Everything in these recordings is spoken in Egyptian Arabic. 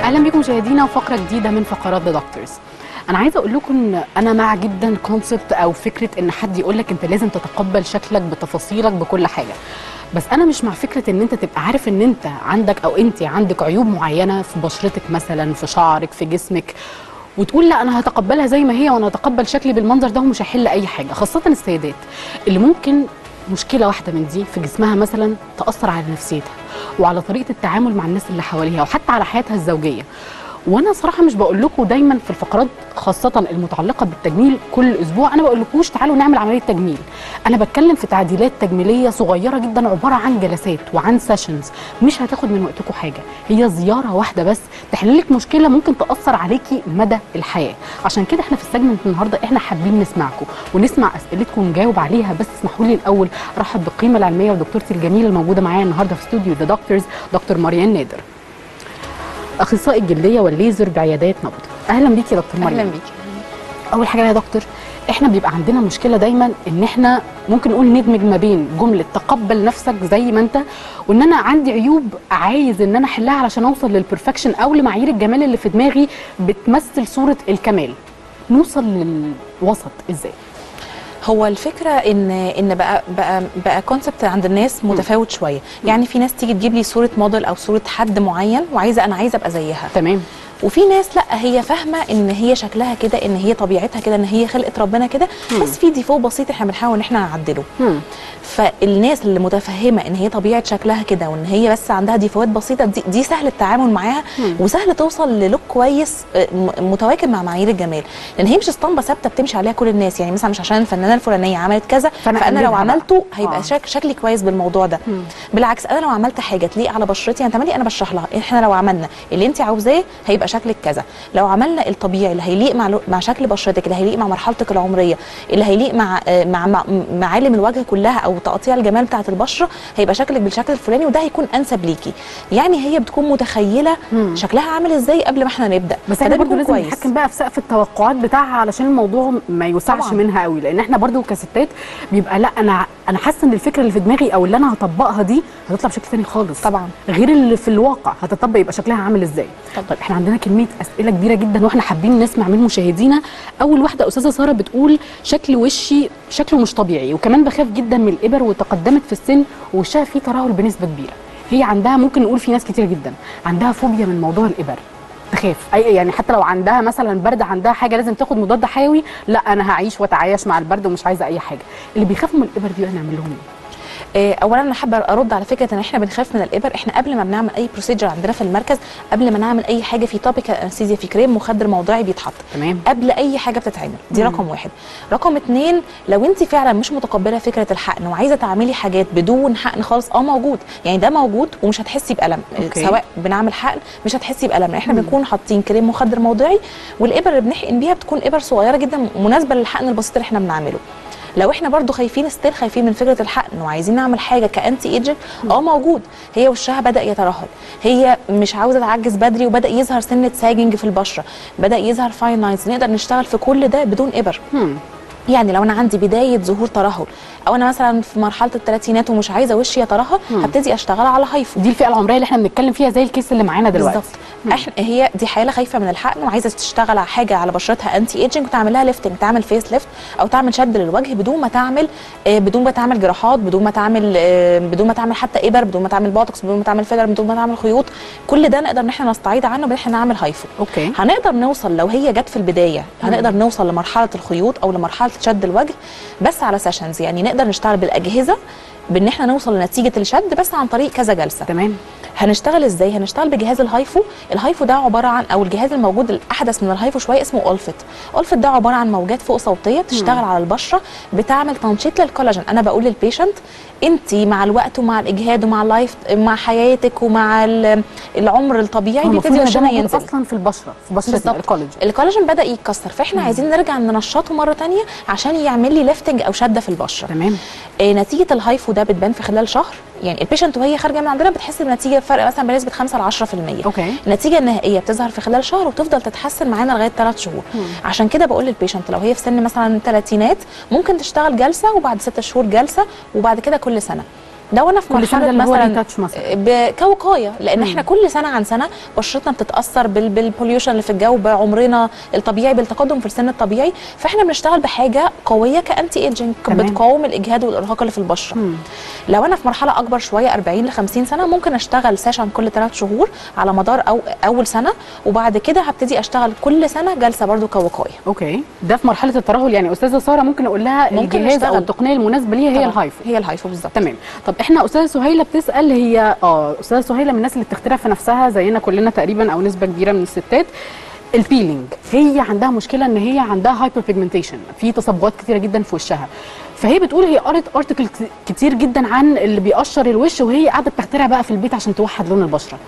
اهلا بيكم مشاهدينا وفقره جديده من فقرات ذا دكتورز انا عايزه اقول لكم ان انا مع جدا كونسبت او فكره ان حد يقول لك انت لازم تتقبل شكلك بتفاصيلك بكل حاجه بس انا مش مع فكره ان انت تبقى عارف ان انت عندك او انت عندك عيوب معينه في بشرتك مثلا في شعرك في جسمك وتقول لا انا هتقبلها زي ما هي وانا هتقبل شكلي بالمنظر ده ومش هيحل اي حاجه خاصه السيدات اللي ممكن مشكله واحده من دي في جسمها مثلا تاثر على نفسيتها وعلى طريقه التعامل مع الناس اللي حواليها وحتى على حياتها الزوجيه وانا صراحه مش بقول لكم دايما في الفقرات خاصه المتعلقه بالتجميل كل اسبوع انا بقول لكوش تعالوا نعمل عمليه تجميل انا بتكلم في تعديلات تجميليه صغيره جدا عباره عن جلسات وعن سيشنز مش هتاخد من وقتكم حاجه هي زياره واحده بس تحل لك مشكله ممكن تاثر عليكي مدى الحياه عشان كده احنا في السجمنت النهارده احنا حابين نسمعكم ونسمع اسئلتكم ونجاوب عليها بس اسمحوا لي الاول ارحب بالقيمه العلميه ودكتورتي الجميله الموجوده معايا النهارده في استوديو ذا دكتورز دكتور مريان نادر اخصائي الجلديه والليزر بعيادات نبض اهلا بيكي يا دكتور مريم اهلا بيكي اول حاجه يا دكتور احنا بيبقى عندنا مشكله دايما ان احنا ممكن نقول ندمج ما بين جمله تقبل نفسك زي ما انت وان انا عندي عيوب عايز ان انا احلها علشان اوصل للبرفكشن او لمعايير الجمال اللي في دماغي بتمثل صوره الكمال نوصل للوسط ازاي هو الفكره ان ان بقى بقى بقى كونسبت عند الناس متفاوت شويه يعني في ناس تيجي تجيب لي صوره موديل او صوره حد معين وعايزه انا عايزه ابقى زيها تمام وفي ناس لا هي فاهمه ان هي شكلها كده ان هي طبيعتها كده ان هي خلقه ربنا كده بس في ديفو بسيط احنا بنحاول ان احنا نعدله مم. فالناس اللي متفهمه ان هي طبيعه شكلها كده وان هي بس عندها ديفوات بسيطه دي, دي سهل التعامل معاها وسهل توصل للوك كويس آه، م- متواكب مع معايير الجمال لان هي مش اسطمبه ثابته بتمشي عليها كل الناس يعني مثلا مش عشان الفنانه الفلانيه عملت كذا فأنا فانا, لو أقلدها بقى. عملته هيبقى آه. آه. شك شكلي كويس بالموضوع ده بالعكس انا لو عملت حاجه تليق على بشرتي يعني تملي انا بشرح لها احنا لو عملنا اللي انت عاوزاه هيبقى شكلك كذا لو عملنا الطبيعي اللي هيليق مع لو- مع شكل بشرتك اللي هيليق مع مرحلتك العمريه اللي هيليق مع آه، مع مع- معالم الوجه كلها او تقطيع الجمال بتاعه البشره هيبقى شكلك بالشكل الفلاني وده هيكون انسب ليكي يعني هي بتكون متخيله شكلها عامل ازاي قبل ما احنا نبدا بس فده احنا برضو بيكون لازم نتحكم بقى في سقف التوقعات بتاعها علشان الموضوع ما يوسعش طبعاً. منها قوي لان احنا برضو كستات بيبقى لا انا انا حاسه ان الفكره اللي في دماغي او اللي انا هطبقها دي هتطلع بشكل ثاني خالص طبعاً. غير اللي في الواقع هتطبق يبقى شكلها عامل ازاي طبعاً. طيب احنا عندنا كميه اسئله كبيره جدا واحنا حابين نسمع من مشاهدينا اول واحده استاذه ساره بتقول شكل وشي شكله مش طبيعي وكمان بخاف جدا من الابر وتقدمت في السن ووشها فيه ترهل بنسبه كبيره هي عندها ممكن نقول في ناس كتير جدا عندها فوبيا من موضوع الابر تخاف اي يعني حتى لو عندها مثلا برد عندها حاجه لازم تاخد مضاد حيوي لا انا هعيش واتعايش مع البرد ومش عايزه اي حاجه اللي بيخافوا من الابر دي بقى نعمل لهم ايه آه، اولا انا حابه ارد على فكره ان احنا بنخاف من الابر احنا قبل ما بنعمل اي بروسيجر عندنا في المركز قبل ما نعمل اي حاجه في توبيك انستيزيا في كريم مخدر موضعي بيتحط تمام قبل اي حاجه بتتعمل دي مم. رقم واحد رقم اتنين لو انت فعلا مش متقبله فكره الحقن وعايزه تعملي حاجات بدون حقن خالص اه موجود يعني ده موجود ومش هتحسي بالم أوكي. سواء بنعمل حقن مش هتحسي بالم احنا بنكون حاطين كريم مخدر موضعي والابر اللي بنحقن بيها بتكون ابر صغيره جدا مناسبه للحقن البسيط اللي احنا بنعمله لو احنا برضو خايفين ستيل خايفين من فكره الحقن وعايزين نعمل حاجه كانتي ايجنت اه موجود هي وشها بدا يترهل هي مش عاوزه تعجز بدري وبدا يظهر سنه ساجنج في البشره بدا يظهر فاين لاينز نقدر نشتغل في كل ده بدون ابر هم. يعني لو انا عندي بدايه ظهور ترهل او انا مثلا في مرحله الثلاثينات ومش عايزه وشي يترهل مم. هبتدي اشتغل على هايفو دي الفئه العمريه اللي احنا بنتكلم فيها زي الكيس اللي معانا دلوقتي بالظبط احنا هي دي حاله خايفه من الحقن وعايزه تشتغل على حاجه على بشرتها انتي ايجنج وتعمل لها ليفتنج تعمل فيس ليفت او تعمل شد للوجه بدون ما تعمل آه، بدون ما تعمل جراحات بدون ما تعمل آه، بدون ما تعمل حتى ابر بدون ما تعمل بوتوكس بدون ما تعمل فيلر بدون ما تعمل خيوط كل ده نقدر ان احنا نستعيد عنه بان احنا نعمل هايفو اوكي هنقدر نوصل لو هي جت في البدايه هنقدر نوصل لمرحله الخيوط او لمرحله شد الوجه بس على سيشنز يعني نقدر نشتغل بالاجهزه بان احنا نوصل لنتيجه الشد بس عن طريق كذا جلسه تمام هنشتغل ازاي هنشتغل بجهاز الهايفو الهايفو ده عباره عن او الجهاز الموجود الاحدث من الهايفو شويه اسمه اولفت اولفت ده عباره عن موجات فوق صوتيه بتشتغل على البشره بتعمل تنشيط للكولاجين انا بقول للبيشنت انت مع الوقت ومع الاجهاد ومع اللايف مع حياتك ومع ال- العمر الطبيعي هو المفروض بيبتدي ان ده وشنا موجود ينزل اصلا في البشره في بشرتنا بالظبط. الكولاجين الكولاجين بدا يتكسر فاحنا عايزين نرجع ننشطه مره تانية عشان يعمل لي ليفتنج او شده في البشره تمام آه، نتيجه الهايفو ده بتبان في خلال شهر يعني البيشنت وهي خارجه من عندنا بتحس بنتيجه فرق مثلا بنسبه 5 ل 10% اوكي النتيجه النهائيه بتظهر في خلال شهر وتفضل تتحسن معانا لغايه 3 شهور عشان كده بقول للبيشنت لو هي في سن مثلا الثلاثينات ممكن تشتغل جلسه وبعد 6 شهور جلسه وبعد كده كل سنه لو انا في كل سنه ده مرحله اللي هو مثلا ريتاتش مثلا ب- كوقايه لان مم. احنا كل سنه عن سنه بشرتنا بتتاثر بال بالبوليوشن اللي في الجو بعمرنا الطبيعي بالتقدم في السن الطبيعي فاحنا بنشتغل بحاجه قويه كانتي ايجنج تمام. بتقاوم الاجهاد والارهاق اللي في البشره مم. لو انا في مرحله اكبر شويه 40 ل 50 سنه ممكن اشتغل سيشن كل 3 شهور على مدار أو اول سنه وبعد كده هبتدي اشتغل كل سنه جلسه برضو كوقايه اوكي ده في مرحله الترهل يعني استاذه ساره ممكن اقول لها ممكن الجهاز او نشتغل. التقنيه المناسبه ليها هي طبعاً. الهايفو هي الهايفو بالظبط تمام طب احنا استاذه سهيله بتسال هي اه استاذه سهيله من الناس اللي بتخترع في نفسها زينا كلنا تقريبا او نسبه كبيره من الستات البيلينج هي عندها مشكله ان هي عندها هايبر بيجمنتيشن في تصبغات كتيره جدا في وشها فهي بتقول هي قرت ارتكل كتير جدا عن اللي بيقشر الوش وهي قاعده بتخترع بقى في البيت عشان توحد لون البشره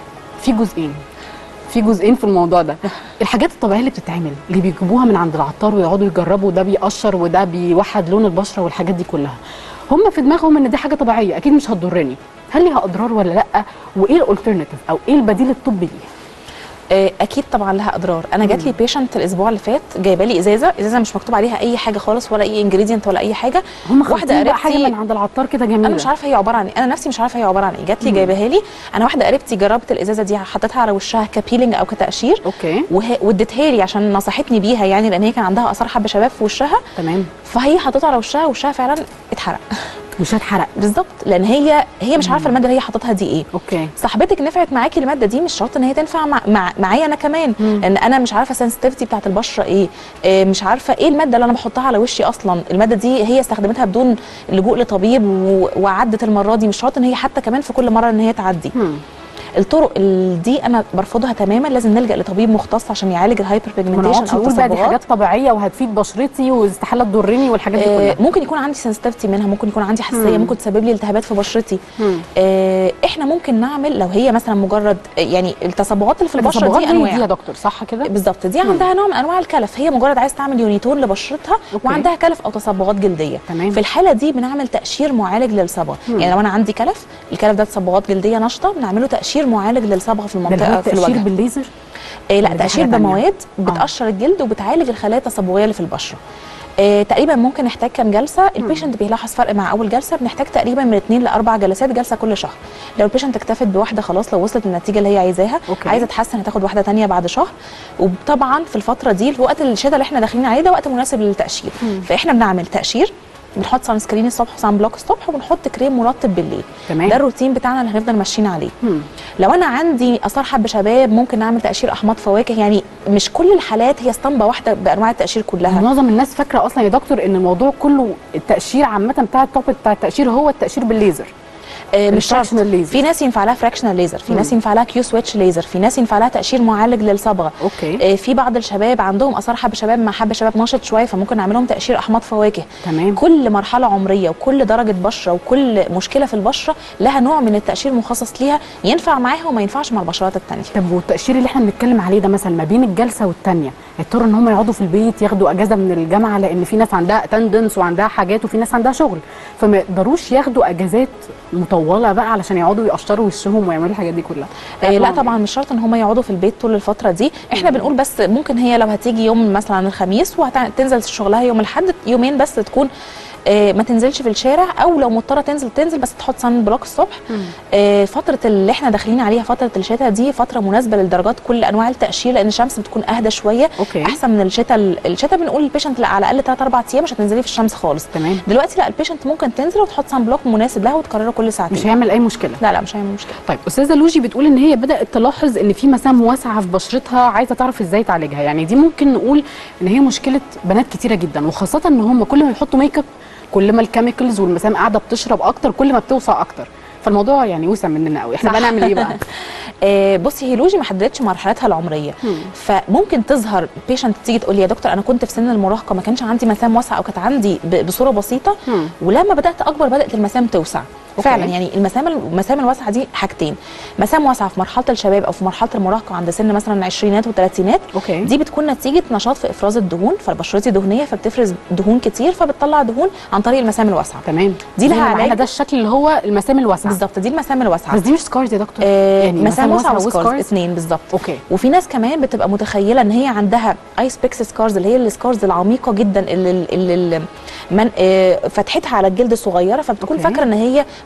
في جزئين في جزئين في الموضوع ده الحاجات الطبيعيه اللي بتتعمل اللي بيجيبوها من عند العطار ويقعدوا يجربوا ده بيقشر وده بيوحد لون البشره والحاجات دي كلها هم في دماغهم ان دي حاجه طبيعيه اكيد مش هتضرني هل ليها اضرار ولا لا وايه الالترناتيف او ايه البديل الطبي ليها آه، اكيد طبعا لها اضرار انا جات لي بيشنت الاسبوع اللي فات جايبه لي ازازه ازازه مش مكتوب عليها اي حاجه خالص ولا اي انجريدينت ولا اي حاجه هم واحده واحده بقى حاجه قريبتي من عند العطار كده جميله انا مش عارفه هي عباره عن ايه انا نفسي مش عارفه هي عباره عن ايه جات لي جايباها لي انا واحده قريبتي جربت الازازه دي حطيتها على وشها كبيلينج او كتقشير اوكي وه- واديتها لي عشان نصحتني بيها يعني لان هي كان عندها اثار حب شباب في وشها تمام فهي حطيتها على وشها وشها فعلا اتحرق مش هتحرق بالظبط لان هي هي مش عارفه الماده اللي هي حطتها دي ايه اوكي صاحبتك نفعت معاكي الماده دي مش شرط ان هي تنفع مع مع معايا انا كمان مم. لان انا مش عارفه السنسيتيفيتي بتاعت البشره ايه آه، مش عارفه ايه الماده اللي انا بحطها على وشي اصلا الماده دي هي استخدمتها بدون لجوء لطبيب و- وعدت المره دي مش شرط ان هي حتى كمان في كل مره ان هي تعدي هم. الطرق ال- دي انا برفضها تماما لازم نلجا لطبيب مختص عشان يعالج الهايبر ما بيجمنتيشن نقعدش او نقول بقى دي تصبغات حاجات طبيعيه وهتفيد بشرتي واستحاله تضرني والحاجات دي آه، كلها ممكن يكون عندي سنسيتيفيتي منها ممكن يكون عندي حساسيه مم. ممكن تسبب لي التهابات في بشرتي هم. آه، احنا ممكن نعمل لو هي مثلا مجرد آه، يعني التصبغات اللي في البشره التصبغات دي هي انواع دي يا دكتور صح كده بالظبط دي عندها نوع من انواع الكلف هي مجرد عايز تعمل يونيتون لبشرتها أوكي. وعندها كلف او تصبغات جلديه تمام. في الحاله دي بنعمل تقشير معالج للصبغه مم. يعني لو انا عندي كلف الكلف ده تصبغات جلديه نشطه بنعمله تقشير معالج للصبغه في ده اللي هو المنطقه في التقشير الوجه بالليزر آه لا دي تقشير حاجة تانية. بمواد آه. بتقشر الجلد وبتعالج الخلايا التصبغيه اللي في البشره آه تقريبا ممكن نحتاج كام جلسه البيشنت بيلاحظ فرق مع اول جلسه بنحتاج تقريبا من اثنين لاربع جلسات جلسه كل شهر لو البيشنت اكتفت بواحده خلاص لو وصلت للنتيجه اللي هي عايزاها أوكي. عايزه تحسن هتاخد واحده تانية بعد شهر وطبعا في الفتره دي في وقت الشتاء اللي احنا داخلين عليه ده وقت مناسب للتقشير مم. فاحنا بنعمل تقشير بنحط سان سكرين الصبح وسان بلوك الصبح وبنحط كريم مرطب بالليل تمام ده الروتين بتاعنا اللي هنفضل ماشيين عليه هم. لو انا عندي اثار حب شباب ممكن نعمل تقشير احماض فواكه يعني مش كل الحالات هي اسطمبه واحده بانواع التقشير كلها معظم الناس فاكره اصلا يا دكتور ان الموضوع كله التقشير عامه بتاع التوبيك بتاع التقشير هو التقشير بالليزر آه مش شرط الفراكشنال ليزر. في ناس ينفع لها فراكشنال ليزر في مم. ناس ينفع لها كيو سويتش ليزر في ناس ينفع لها تقشير معالج للصبغه اوكي آه في بعض الشباب عندهم اثار حب شباب مع حب شباب نشط شويه فممكن نعملهم تقشير احماض فواكه تمام كل مرحله عمريه وكل درجه بشره وكل مشكله في البشره لها نوع من التقشير مخصص ليها ينفع معاها وما ينفعش مع البشرات الثانيه طب والتقشير اللي احنا بنتكلم عليه ده مثلا ما بين الجلسه والتانيه يضطروا ان هم يقعدوا في البيت ياخدوا اجازه من الجامعه لان في ناس عندها اتندنس وعندها حاجات وفي ناس عندها شغل فما يقدروش ياخدوا اجازات مطوله بقى علشان يقعدوا يقشروا وشهم ويعملوا الحاجات دي كلها آه لا طبعا مش شرط ان هم يقعدوا في البيت طول الفتره دي احنا بنقول بس ممكن هي لو هتيجي يوم مثلا الخميس وهتنزل شغلها يوم الاحد يومين بس تكون آه ما تنزلش في الشارع او لو مضطره تنزل تنزل بس تحط سان بلوك الصبح مم. آه فتره اللي احنا داخلين عليها فتره الشتاء دي فتره مناسبه لدرجات كل انواع التقشير لان الشمس بتكون اهدى شويه اوكي احسن من الشتاء الشتاء بنقول للبيشنت لا على الاقل 3 4 ايام مش هتنزلي في الشمس خالص تمام دلوقتي لا البيشنت ممكن تنزل وتحط سان بلوك مناسب لها وتكرره كل ساعتين مش هيعمل اي مشكله لا لا مش هيعمل مشكله طيب استاذه لوجي بتقول ان هي بدات تلاحظ ان في مسام واسعه في بشرتها عايزه تعرف ازاي تعالجها يعني دي ممكن نقول ان هي مشكله بنات كتيره جدا وخاصه ان هم كل ما يحطوا ميك اب كل ما الكيميكلز والمسام قاعده بتشرب اكتر كل ما بتوسع اكتر فالموضوع يعني وسع مننا قوي احنا صح. بقى نعمل ايه بقى آه، بصي هي لوجي ما حددتش مرحلتها العمريه مم. فممكن تظهر بيشنت تيجي تقول لي يا دكتور انا كنت في سن المراهقه ما كانش عندي مسام واسعه او كانت عندي ب- بصوره بسيطه مم. ولما بدات اكبر بدات المسام توسع أوكي. فعلا يعني المسام المسام الواسعه دي حاجتين مسام واسعه في مرحله الشباب او في مرحله المراهقه عند سن مثلا العشرينات والثلاثينات اوكي دي بتكون نتيجه نشاط في افراز الدهون فبشرتي دهنيه فبتفرز دهون كتير فبتطلع دهون عن طريق المسام الواسعه تمام دي لها معانا علاج. ده الشكل اللي هو المسام الواسعه بالظبط دي المسام الواسعه بس دي مش سكارز يا دكتور آه يعني مسام واسعه وسكارز؟ وسكارز اثنين بالظبط اوكي وفي ناس كمان بتبقى متخيله ان هي عندها ايس بيكس سكارز اللي هي السكارز العميقه جدا اللي, اللي, اللي من آه، فتحتها على الجلد صغيره فبتكون أوكي. فاكره ان هي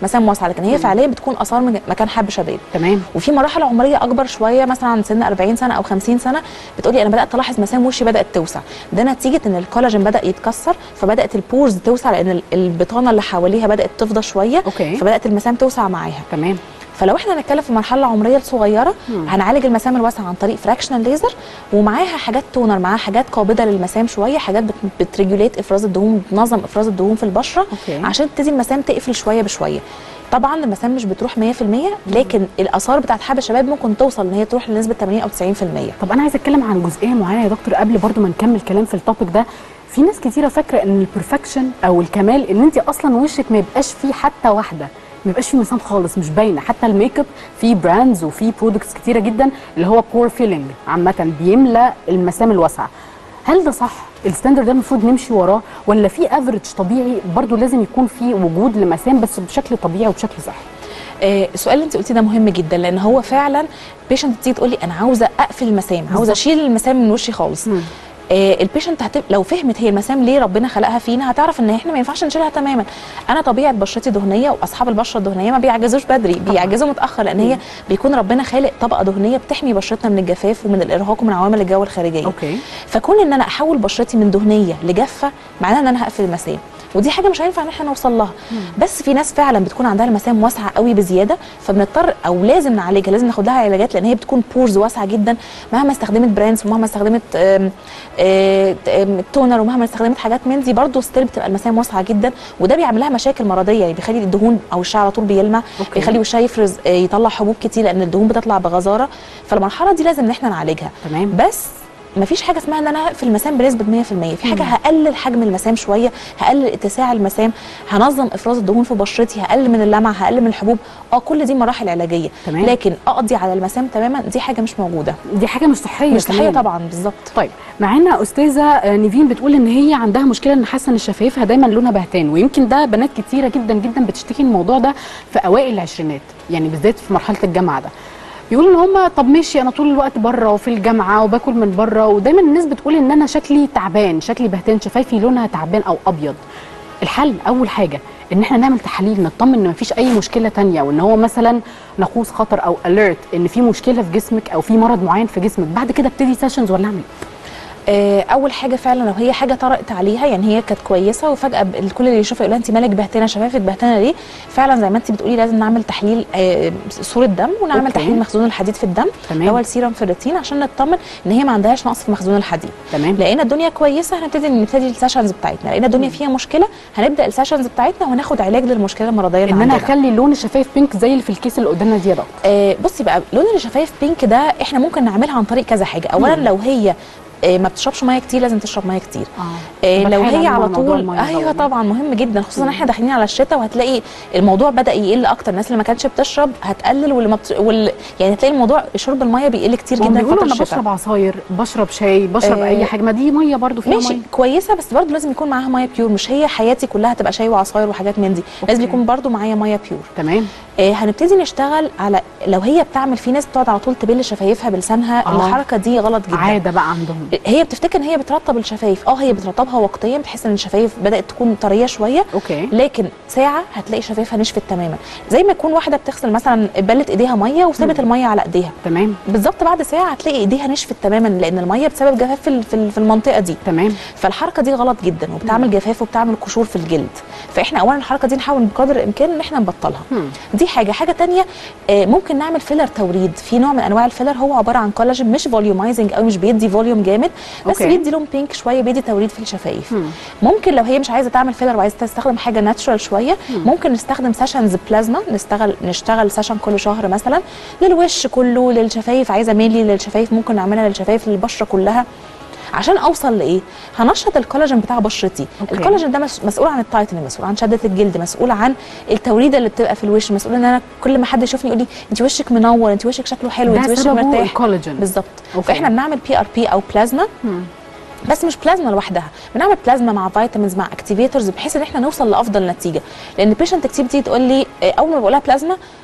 مسام واسعه لكن هي فعليا بتكون اثار من مكان حب شباب تمام وفي مراحل عمريه اكبر شويه مثلا عند سن 40 سنه او 50 سنه بتقولي انا بدات الاحظ مسام وشي بدات توسع ده نتيجه ان الكولاجين بدا يتكسر فبدات البورز توسع لان ال- البطانه اللي حواليها بدات تفضى شويه أوكي. فبدات المسام توسع معاها تمام فلو احنا هنتكلم في المرحله العمريه الصغيره مم. هنعالج المسام الواسعه عن طريق فراكشنال ليزر ومعاها حاجات تونر معاها حاجات قابله للمسام شويه حاجات بت- بتريجوليت افراز الدهون بتنظم افراز الدهون في البشره أوكي. عشان تبتدي المسام تقفل شويه بشويه طبعا المسام مش بتروح 100% لكن الاثار بتاعت حب الشباب ممكن توصل ان هي تروح لنسبه 80 او 90% طب انا عايزه اتكلم عن جزئيه معينه يا دكتور قبل برضو ما نكمل كلام في التوبيك ده في ناس كتيره فاكره ان البرفكشن او الكمال ان انت اصلا وشك ما يبقاش فيه حتى واحده ما يبقاش فيه مسام خالص مش باينه حتى الميك اب فيه براندز وفيه برودكتس كتيره جدا اللي هو بور فيلينج عامه بيملى المسام الواسعه هل ده صح الستاندرد ده المفروض نمشي وراه ولا في افريج طبيعي برضو لازم يكون في وجود لمسام بس بشكل طبيعي وبشكل صحي آه، السؤال اللي انت قلتيه ده مهم جدا لان هو فعلا بيشنت تيجي تقول لي انا عاوزه اقفل المسام عاوزه بالظبط. اشيل المسام من وشي خالص مم. آه البيشنت هتب... لو فهمت هي المسام ليه ربنا خلقها فينا هتعرف ان احنا ما ينفعش نشيلها تماما انا طبيعه بشرتي دهنيه واصحاب البشره الدهنيه ما بيعجزوش بدري بيعجزوا متاخر لان هي بيكون ربنا خالق طبقه دهنيه بتحمي بشرتنا من الجفاف ومن الارهاق ومن عوامل الجو الخارجيه اوكي فكون ان انا احول بشرتي من دهنيه لجافه معناها ان انا هقفل المسام ودي حاجه مش هينفع ان احنا نوصل لها بس في ناس فعلا بتكون عندها المسام واسعه قوي بزياده فبنضطر او لازم نعالجها لازم ناخد لها علاجات لان هي بتكون بورز واسعه جدا مهما استخدمت براندز ومهما استخدمت آم، آه، آم، تونر ومهما استخدمت حاجات من دي برضه ستيل بتبقى المسام واسعه جدا وده بيعمل لها مشاكل مرضيه يعني بيخلي الدهون او الشعر على طول بيلمع أوكي. بيخلي وشها يفرز آه، يطلع حبوب كتير لان الدهون بتطلع بغزاره فالمرحله دي لازم ان احنا نعالجها تمام بس مفيش حاجه اسمها ان انا هقفل المسام بنسبه 100% في حاجه هقلل حجم المسام شويه هقلل اتساع المسام هنظم افراز الدهون في بشرتي هقلل من اللمع هقلل من الحبوب اه كل دي مراحل علاجيه تمام. لكن اقضي على المسام تماما دي حاجه مش موجوده دي حاجه مش صحيه مش صحيه كمان. طبعا بالظبط طيب معانا استاذه آه، نيفين بتقول ان هي عندها مشكله ان حاسه ان شفايفها دايما لونها بهتان ويمكن ده بنات كتيره جدا جدا بتشتكي من الموضوع ده في اوائل العشرينات يعني بالذات في مرحله الجامعه ده بيقولوا ان هم طب ماشي انا طول الوقت بره وفي الجامعه وباكل من بره ودايما الناس بتقول ان انا شكلي تعبان شكلي بهتان شفايفي لونها تعبان او ابيض الحل اول حاجه ان احنا نعمل تحاليل نطمن ان مفيش اي مشكله تانية وان هو مثلا نقوص خطر او اليرت ان في مشكله في جسمك او في مرض معين في جسمك بعد كده ابتدي سيشنز ولا اعمل إيه؟ آه، اول حاجه فعلا لو هي حاجه طرقت عليها يعني هي كانت كويسه وفجاه ب- الكل اللي يشوفها يقول لها انت مالك بهتانه شفايفك بهتانه ليه فعلا زي ما انت بتقولي لازم نعمل تحليل آه، صوره دم ونعمل أوكي. تحليل مخزون الحديد في الدم تمام. اللي هو السيرم فيرتين عشان نطمن ان هي ما عندهاش نقص في مخزون الحديد تمام لقينا الدنيا كويسه هنبتدي نبتدي السيشنز بتاعتنا لقينا الدنيا فيها مشكله هنبدا السيشنز بتاعتنا وناخد علاج للمشكله المرضيه اللي ان انا عندنا. اخلي لون الشفايف بينك زي اللي في الكيس اللي قدامنا دي يا دكتور آه بصي بقى لون الشفايف بينك ده احنا ممكن نعملها عن طريق كذا حاجه اولا مم. لو هي آه، ما بتشربش ميه كتير لازم تشرب ميه كتير اه آه، لو بتحايل هي على على موضوع طول المية ايوه طبعاً. طبعا مهم جدا خصوصا مم. احنا داخلين على الشتاء وهتلاقي الموضوع بدا يقل اكتر الناس اللي ما كانتش بتشرب هتقلل واللي ما بت... وال... يعني هتلاقي الموضوع شرب الميه بيقل كتير هم جدا بيقولوا فتره انا الشتاء بشرب عصاير بشرب شاي بشرب آه، اي حاجه ما دي ميه برضو فيها ماشي ميه كويسه بس برضه لازم يكون معاها ميه بيور مش هي حياتي كلها تبقى شاي وعصاير وحاجات من دي لازم أوكي. يكون برضه معايا ميه بيور تمام آه هنبتدي نشتغل على لو هي بتعمل في ناس بتقعد على طول تبل شفايفها بلسانها آه. الحركه دي غلط جدا عاده بقى عندهم هي بتفتكر ان هي بترطب الشفايف اه هي بترطبها وقتيا بتحس ان الشفايف بدات تكون طريه شويه اوكي لكن ساعه هتلاقي شفايفها نشفت تماما زي ما يكون واحده بتغسل مثلا بلت ايديها ميه وسابت الميه على ايديها تمام بالظبط بعد ساعه هتلاقي ايديها نشفت تماما لان الميه بسبب جفاف في ال- في ال- في المنطقه دي تمام فالحركه دي غلط جدا وبتعمل جفاف وبتعمل قشور في الجلد فاحنا اولا الحركه دي نحاول بقدر الامكان ان احنا نبطلها هم. دي حاجه حاجه تانية آه، ممكن نعمل فيلر توريد في نوع من انواع الفيلر هو عباره عن كولاجين مش فوليومايزنج او مش بيدي فوليوم جامد بس أوكي. بيدي لون بينك شويه بيدي توريد في الشفايف هم. ممكن لو هي مش عايزه تعمل فيلر وعايزه تستخدم حاجه ناتشرال شويه مم. ممكن نستخدم سيشنز بلازما نشتغل نشتغل سيشن كل شهر مثلا للوش كله للشفايف عايزه ميلي للشفايف ممكن نعملها للشفايف للبشره كلها عشان اوصل لايه هنشط الكولاجين بتاع بشرتي أوكي. الكولاجين ده مس- مسؤول عن التايتنج مسؤول عن شده الجلد مسؤول عن التوريده اللي بتبقى في الوش مسؤول ان انا كل ما حد يشوفني يقول لي انت وشك منور انت وشك شكله حلو انت ده وشك سببه مرتاح الكولاجين بالظبط أوكي. فاحنا بنعمل بي ار بي او بلازما هم. بس مش بلازما لوحدها بنعمل بلازما مع فيتامينز مع اكتيفيتورز بحيث ان احنا نوصل لافضل نتيجه لان البيشنت كتير بتيجي تقول لي آه، اول ما بقولها بلازما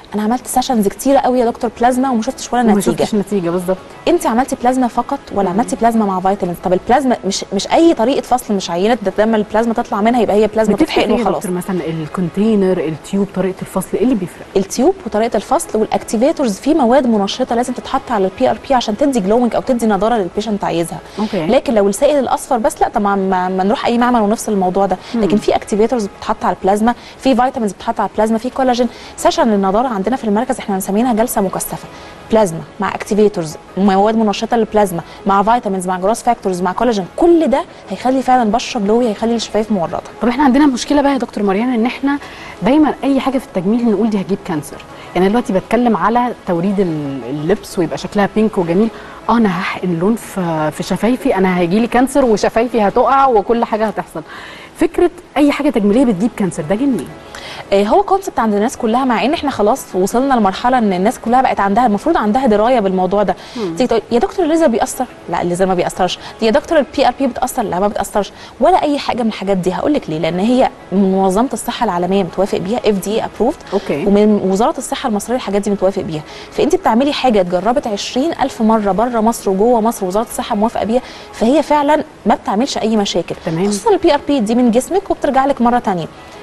انا عملت سيشنز كتيره قوي يا دكتور بلازما وما شفتش ولا وما نتيجه شفتش نتيجه بالظبط انت عملتي بلازما فقط ولا عملتي بلازما مع فيتامينز طب البلازما مش مش اي طريقه فصل مش عينه ده لما البلازما تطلع منها يبقى هي بلازما بتفرق تتحقن ايه يا وخلاص دكتور مثلا الكونتينر التيوب طريقه الفصل ايه اللي بيفرق التيوب وطريقه الفصل والاكتيفيتورز في مواد منشطه لازم تتحط على البي ار بي عشان تدي جلوينج او تدي نضاره للبيشنت عايزها اوكي لكن لو السائل الاصفر بس لا طبعا ما, ما نروح اي معمل ونفصل الموضوع ده لكن في اكتيفيتورز بتتحط على البلازما في فيتامينز بتتحط على البلازما في كولاجين سيشن للنضاره عندنا في المركز احنا مسمينها جلسه مكثفه بلازما مع اكتيفيتورز مواد منشطه للبلازما مع فيتامينز مع جروس فاكتورز مع كولاجين كل ده هيخلي فعلا بشره جلوي هيخلي الشفايف مورده طب احنا عندنا مشكله بقى يا دكتور مريان ان احنا دايما اي حاجه في التجميل نقول دي هتجيب كانسر يعني دلوقتي بتكلم على توريد ال- اللبس ويبقى شكلها بينك وجميل اه انا هحقن لون في في شفايفي انا هيجي لي كانسر وشفايفي هتقع وكل حاجه هتحصل فكره اي حاجه تجميليه بتجيب كانسر ده جه منين؟ آه، هو كونسبت عند الناس كلها مع ان احنا خلاص وصلنا لمرحله ان الناس كلها بقت عندها المفروض عندها درايه بالموضوع ده تيجي تقول يا دكتور الليزر بيأثر لا الليزر ما بيأثرش يا دكتور البي ار بي بتأثر لا ما بتأثرش ولا اي حاجه من الحاجات دي هقول لك ليه لان هي منظمه الصحه العالميه متوافق بيها اف دي ابروفد اوكي ومن وزاره الصحه المصريه الحاجات دي متوافق بيها فانت بتعملي حاجه اتجربت 20000 مره بره مصر وجوه مصر وزاره الصحه موافقه بيها فهي فعلا ما بتعملش اي مشاكل تمام. خصوصا البي ار بي دي من جسمك وبترجع لك مره ثانيه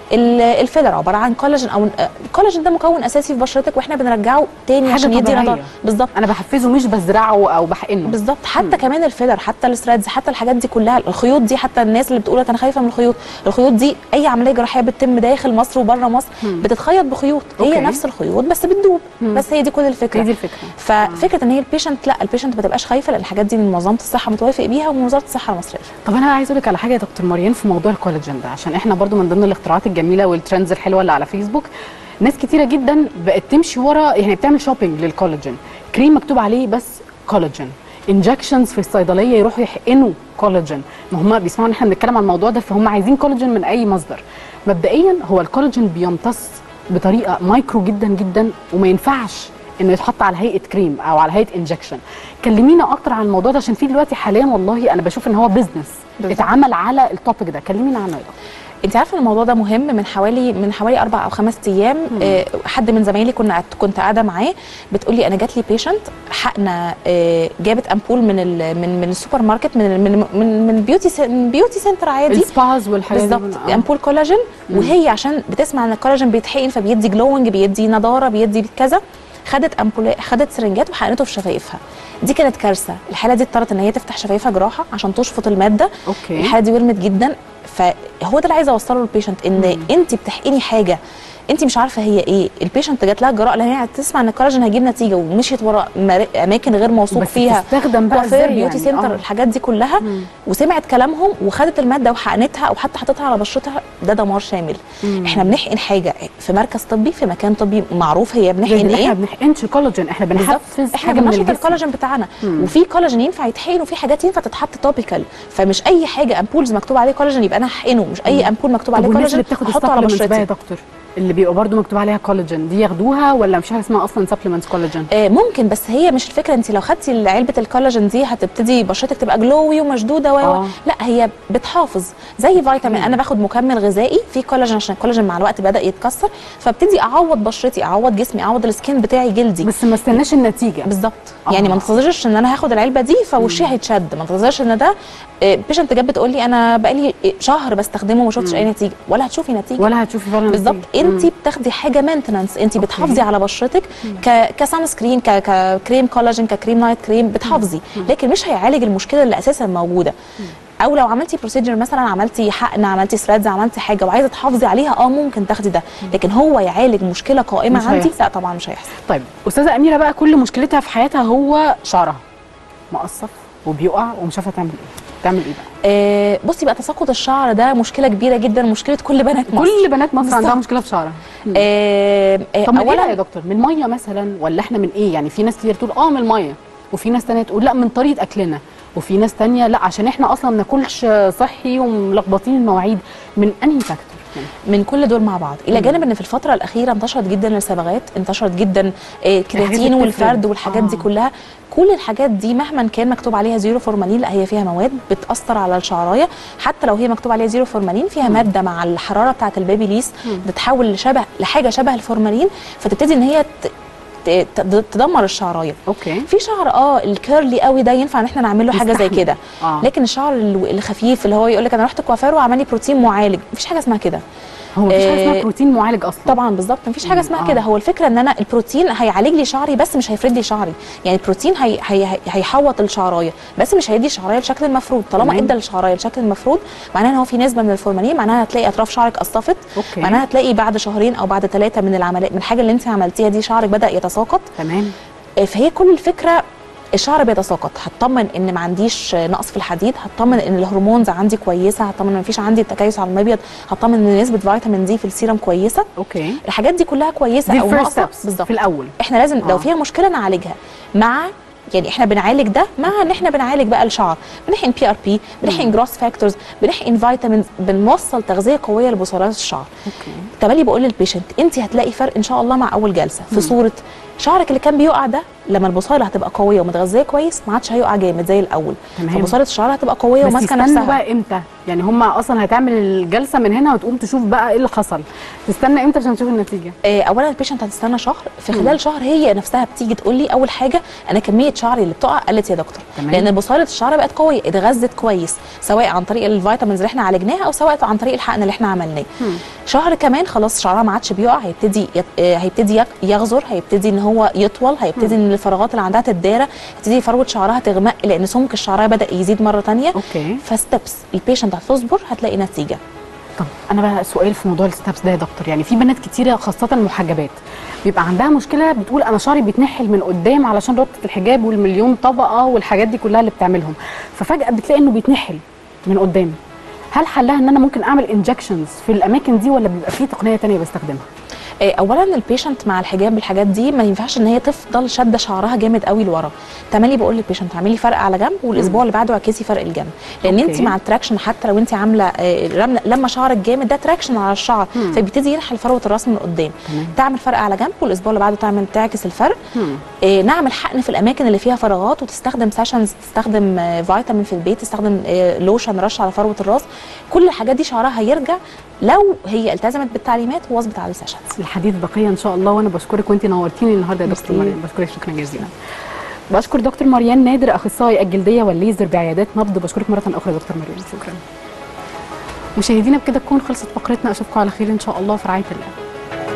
الفيلر عباره عن كولاجين او آه، الكولاجين ده مكون اساسي في بشرتك واحنا بنرجعه تاني حاجة عشان يدي طبيعية. نضاره بالظبط انا بحفزه مش بزرعه او بحقنه بالظبط حتى كمان الفيلر حتى الثريدز حتى الحاجات دي كلها الخيوط دي حتى الناس اللي بتقول لك انا خايفه من الخيوط الخيوط دي اي عمليه جراحيه بتتم داخل مصر وبره مصر بتتخيط بخيوط أوكي. هي نفس الخيوط بس بتدوب بس هي دي كل الفكره هي دي الفكره ففكره ان هي البيشنت لا البيشنت ما تبقاش خايفه لان الحاجات دي من منظمه الصحه متوافق بيها ومن وزاره الصحه المصريه طب انا عايز اقول لك على حاجه يا دكتور مريان في موضوع الكولاجين ده عشان احنا برضو من ضمن الاختراعات الجميله والترندز الحلوه اللي على فيسبوك ناس كتيره جدا بقت تمشي ورا يعني بتعمل شوبينج للكولاجين كريم مكتوب عليه بس كولاجين انجكشنز في الصيدليه يروحوا يحقنوا كولاجين ما هم بيسمعوا ان احنا بنتكلم عن الموضوع ده فهم عايزين كولاجين من اي مصدر مبدئيا هو الكولاجين بيمتص بطريقه مايكرو جدا جدا وما ينفعش انه يتحط على هيئه كريم او على هيئه انجكشن كلمينا اكتر عن الموضوع ده عشان في دلوقتي حاليا والله انا بشوف ان هو بزنس بالظبط. اتعمل على التوبيك ده كلمينا عنه يا دكتور. انت عارفه الموضوع ده مهم من حوالي من حوالي اربع او خمس ايام آه حد من زمايلي كنا كنت قاعده معاه بتقول لي انا جات لي بيشنت حقنا آه جابت امبول من ال من من السوبر ماركت من ال- من من, من بيوتي سن- من بيوتي سنتر عادي السباز والحاجات دي بالظبط آه. امبول كولاجين وهي عشان بتسمع ان الكولاجين بيتحقن فبيدي جلوينج بيدي نضاره بيدي كذا خدت امبول خدت سرنجات وحقنته في شفايفها دي كانت كارثه الحاله دي اضطرت ان هي تفتح شفايفها جراحه عشان تشفط الماده اوكي الحاله دي ورمت جدا فهو ده اللي عايزه اوصله للبيشنت ان انت بتحقني حاجه انت مش عارفه هي ايه البيشنت جات لها جراء لان هي تسمع ان الكولاجين هيجيب نتيجه ومشيت ورا مر- اماكن غير موثوق بس فيها تستخدم بقى كوافير ازاي بيوتي يعني؟ سنتر آه. الحاجات دي كلها وسمعت كلامهم وخدت الماده وحقنتها او حتى حطيتها على بشرتها ده دمار شامل احنا بنحقن حاجه في مركز طبي في مكان طبي معروف هي بنحقن لان احنا ايه ما بنحقنش كولاجين احنا بنحفز احنا حاجه من بننشط الجسم الكولاجين بتاعنا وفي كولاجين ينفع يتحقن وفي حاجات ينفع تتحط توبيكال فمش اي حاجه امبولز مكتوب عليه كولاجين يبقى انا هحقنه مش اي امبول مكتوب طب عليه والناس اللي كولاجين بتاخد احطه على السبلمنتس بقى يا بشرتي دكتور اللي بيبقى برضو مكتوب عليها كولاجين دي ياخدوها ولا مش عارف اسمها اصلا سبلمنتس كولاجين آه ممكن بس هي مش الفكره انت لو خدتي علبه الكولاجين دي هتبتدي بشرتك تبقى جلوي ومشدوده و آه. لا هي بتحافظ زي فيتامين انا باخد مكمل غذائي فيه كولاجين عشان الكولاجين مع الوقت بدا يتكسر فابتدي اعوض بشرتي اعوض جسمي اعوض السكين بتاعي جلدي بس ما استناش النتيجه بالظبط آه. يعني ما انتظرش ان انا هاخد العلبه دي فوشي هيتشد ما انتظرش ان ده بيشنت جت بتقول لي انا بقالي شهر بستخدمه وما شفتش اي نتيجه ولا هتشوفي نتيجه ولا هتشوفي فعلا بالظبط نتيجة. انت بتاخدي حاجه مينتنانس انت بتحافظي على بشرتك ك كسان سكرين ك ككريم كولاجين ككريم نايت كريم بتحافظي لكن مش هيعالج المشكله اللي اساسا موجوده او لو عملتي بروسيجر مثلا عملتي حقن عملتي ثريدز عملتي حاجه وعايزه تحافظي عليها اه ممكن تاخدي ده لكن هو يعالج مشكله قائمه مش عندي هيحصل. لا طبعا مش هيحصل طيب استاذه اميره بقى كل مشكلتها في حياتها هو شعرها مقصف وبيقع ومش عارفه تعمل ايه تعمل ايه بقى آه بصي بقى تساقط الشعر ده مشكله كبيره جدا مشكله كل بنات مصر كل بنات مصر عندها بالظبط. مشكله في شعرها آه آه طب من ايه بقى يا اولا دكتور من ميه مثلا ولا احنا من ايه يعني في ناس كتير تقول اه من الميه وفي ناس تانية تقول لا من طريقه اكلنا وفي ناس تانية لا عشان احنا اصلا ما بناكلش صحي وملخبطين المواعيد من انهي فاكتور من كل دول مع بعض الى جانب ان في الفتره الاخيره انتشرت جدا الصبغات انتشرت جدا آه، كرياتين بتفرق. والفرد والحاجات دي آه. كلها كل الحاجات دي مهما كان مكتوب عليها زيرو فورمالين لا هي فيها مواد بتاثر على الشعرايه حتى لو هي مكتوب عليها زيرو فورمالين فيها ماده مع الحراره بتاعه البيبي ليس بتتحول لشبه لحاجه شبه الفورمالين فتبتدي ان هي ت- ت- ت- تدمر الشعرايه اوكي في شعر اه الكيرلي قوي ده ينفع ان احنا نعمل له حاجه زي يستحمل. كده آه. لكن الشعر ال- الخفيف اللي هو يقول لك انا رحت كوافير وعمل لي بروتين معالج مفيش حاجه اسمها كده هو مفيش حاجه اسمها آه، بروتين معالج اصلا طبعا بالظبط مفيش حاجه اسمها آه. كده هو الفكره ان انا البروتين هيعالج لي شعري بس مش هيفرد لي شعري يعني البروتين هي هي هي- هيحوط الشعرايه بس مش هيدي الشعرايه الشكل المفروض طالما تمام. ادى الشعرايه الشكل المفروض معناها ان هو في نسبه من الفورمالين معناها هتلاقي اطراف شعرك قصفت أوكي. معناها هتلاقي بعد شهرين او بعد ثلاثه من العمليه من الحاجه اللي انت عملتيها دي شعرك بدا يتساقط تمام آه، فهي كل الفكره الشعر بيتساقط هطمن ان ما عنديش آه، نقص في الحديد هطمن ان الهرمونز عندي كويسه هطمن ان مفيش عندي التكيس على المبيض هطمن ان نسبه فيتامين دي في السيرم كويسه اوكي الحاجات دي كلها كويسه دي او الفيرست ناقصه ستيبس بالظبط في الاول احنا لازم آه. لو فيها مشكله نعالجها مع يعني احنا بنعالج ده مع ان احنا بنعالج بقى الشعر بنحقن بي ار بي بنحقن جروس فاكتورز بنحقن فيتامينز بنوصل تغذيه قويه لبصيلات الشعر اوكي تملي بقول للبيشنت انت هتلاقي فرق ان شاء الله مع اول جلسه في صوره شعرك اللي كان بيقع ده لما البصيله هتبقى قويه ومتغذيه كويس ما عادش هيقع جامد زي الاول تمام. فبصيله الشعر هتبقى قويه بس وماسكه يستنوا نفسها بقى امتى يعني هم اصلا هتعمل الجلسه من هنا وتقوم تشوف بقى ايه اللي حصل تستنى امتى عشان تشوف النتيجه آه، اولا البيشنت هتستنى شهر في خلال شهر هي نفسها بتيجي تقول لي اول حاجه انا كميه شعري اللي بتقع قلت يا دكتور تمام. لان بصيله الشعر بقت قويه اتغذت كويس سواء عن طريق الفيتامينز اللي احنا عالجناها او سواء عن طريق الحقن اللي احنا عملناه شهر كمان خلاص شعرها ما عادش بيقع هيبتدي يت... آه، هيبتدي يق- يغزر هيبتدي ان هو يطول هيبتدي ان الفراغات اللي عندها تتدارى هتبتدي فروه شعرها تغمق لان سمك الشعريه بدا يزيد مره تانية اوكي فستبس البيشنت هتصبر هتلاقي نتيجه طب انا بقى سؤال في موضوع الستابس ده يا دكتور يعني في بنات كتيره خاصه المحجبات بيبقى عندها مشكله بتقول انا شعري بيتنحل من قدام علشان ربطه الحجاب والمليون طبقه والحاجات دي كلها اللي بتعملهم ففجاه بتلاقي انه بيتنحل من قدام هل حلها ان انا ممكن اعمل انجكشنز في الاماكن دي ولا بيبقى في تقنيه تانية بستخدمها آه، اولا البيشنت مع الحجاب بالحاجات دي ما ينفعش ان هي تفضل شاده شعرها جامد قوي لورا تملي بقول للبيشنت اعملي فرق على جنب والاسبوع اللي بعده اعكسي فرق الجنب لان أوكي. انت مع التراكشن حتى لو انت عامله آه، رمل- لما شعرك جامد ده تراكشن على الشعر فبيبتدي ينحل فروه الراس من قدام تمام. تعمل فرق على جنب والاسبوع اللي بعده تعمل تعكس الفرق آه، نعمل حقن في الاماكن اللي فيها فراغات وتستخدم سيشنز تستخدم آه، فيتامين في البيت تستخدم آه، لوشن رش على فروه الراس كل الحاجات دي شعرها هيرجع لو هي التزمت بالتعليمات وواظبت على السيشنز الحديث بقيه ان شاء الله وانا بشكرك وانت نورتيني النهارده يا دكتور ميرسي. مريم بشكرك شكرا جزيلا بشكر دكتور مريان نادر اخصائي الجلديه والليزر بعيادات نبض بشكرك مره اخرى يا دكتور مريم شكرا مشاهدينا بكده تكون خلصت فقرتنا اشوفكم على خير ان شاء الله في رعايه الله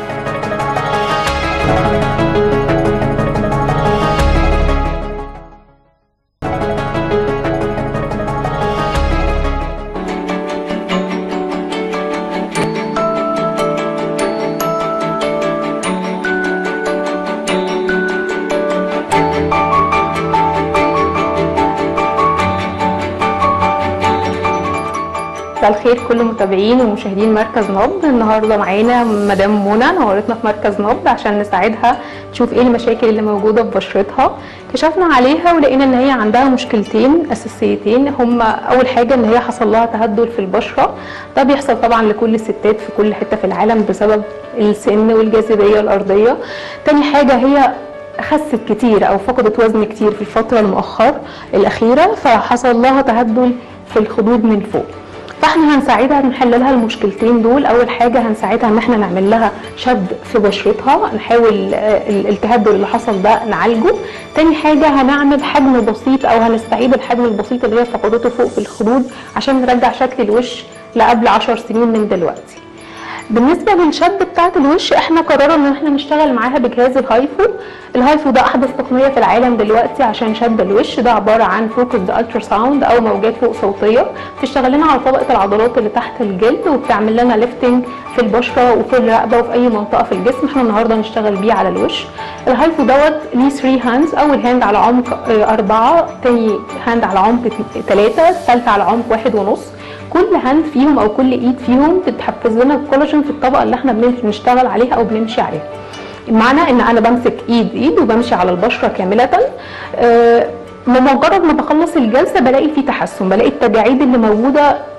مساء الخير كل متابعين ومشاهدين مركز نبض النهارده معانا مدام منى نورتنا في مركز نبض عشان نساعدها تشوف ايه المشاكل اللي موجوده في بشرتها كشفنا عليها ولقينا ان هي عندها مشكلتين اساسيتين هما اول حاجه ان هي حصل لها تهدل في البشره ده بيحصل طبعا لكل الستات في كل حته في العالم بسبب السن والجاذبيه الارضيه تاني حاجه هي خست كتير او فقدت وزن كتير في الفتره المؤخر الاخيره فحصل لها تهدل في الخدود من فوق فاحنا هنساعدها نحل لها المشكلتين دول اول حاجه هنساعدها ان احنا نعمل لها شد في بشرتها نحاول آه، ال- التهدل اللي حصل ده نعالجه تاني حاجه هنعمل حجم بسيط او هنستعيد الحجم البسيط اللي هي فقدته فوق في الخدود عشان نرجع شكل الوش لقبل 10 سنين من دلوقتي بالنسبه للشد بتاعه الوش احنا قررنا ان احنا نشتغل معاها بجهاز الهايفو الهايفو ده احدث تقنيه في العالم دلوقتي عشان شد الوش ده عباره عن فوكسد الترا ساوند او موجات فوق صوتيه بتشتغل لنا على طبقه العضلات اللي تحت الجلد وبتعمل لنا ليفتنج في البشره وفي الرقبه وفي اي منطقه في الجسم احنا النهارده هنشتغل بيه على الوش الهايفو دوت ليه 3 هاندز اول هاند على عمق آه، أربعة تاني هاند على عمق ثلاثة الثالثه على عمق واحد ونص كل هاند فيهم او كل ايد فيهم بتحفز لنا الكولاجين في الطبقه اللي احنا بنشتغل عليها او بنمشي عليها معنى ان انا بمسك ايد ايد وبمشي على البشره كامله آه، بمجرد ما بخلص الجلسه بلاقي في تحسن بلاقي التجاعيد اللي موجوده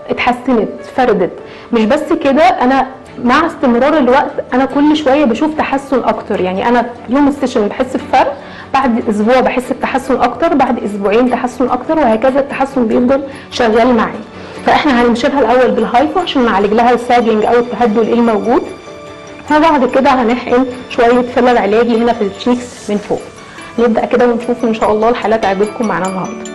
اتحسنت فردت مش بس كده انا مع استمرار الوقت انا كل شويه بشوف تحسن اكتر يعني انا في يوم السيشن بحس بفرق بعد اسبوع بحس بتحسن اكتر بعد اسبوعين تحسن اكتر وهكذا التحسن بيفضل شغال معي فاحنا هنمشيلها الاول بالهايفو عشان نعالج لها الساجنج او التهدل الموجود وبعد كده هنحقن شويه فيلر علاجي هنا في التشيكس من فوق نبدا كده ونشوف ان شاء الله الحالة تعجبكم معانا النهارده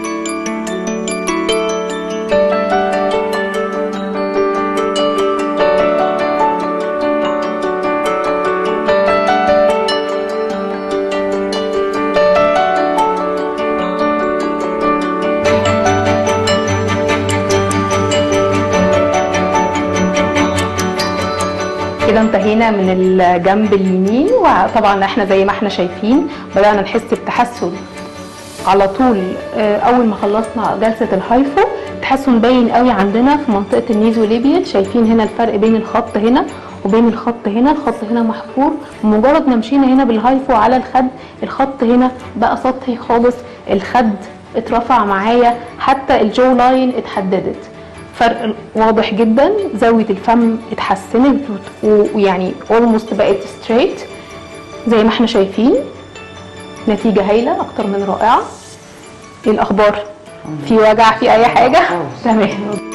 كده انتهينا من الجنب اليمين وطبعا احنا زي ما احنا شايفين بدأنا نحس بتحسن على طول آه، اول ما خلصنا جلسة الهايفو تحسن باين قوي عندنا في منطقة النيزو ليبيال شايفين هنا الفرق بين الخط هنا وبين الخط هنا الخط هنا محفور مجرد ما مشينا هنا بالهايفو على الخد الخط هنا بقى سطحي خالص الخد اترفع معايا حتى الجو لاين اتحددت فرق واضح جدا زاوية الفم اتحسنت و- ويعني اولموست بقت ستريت زي ما احنا شايفين نتيجة هايلة أكتر من رائعة ايه الأخبار؟ في وجع في أي حاجة؟ تمام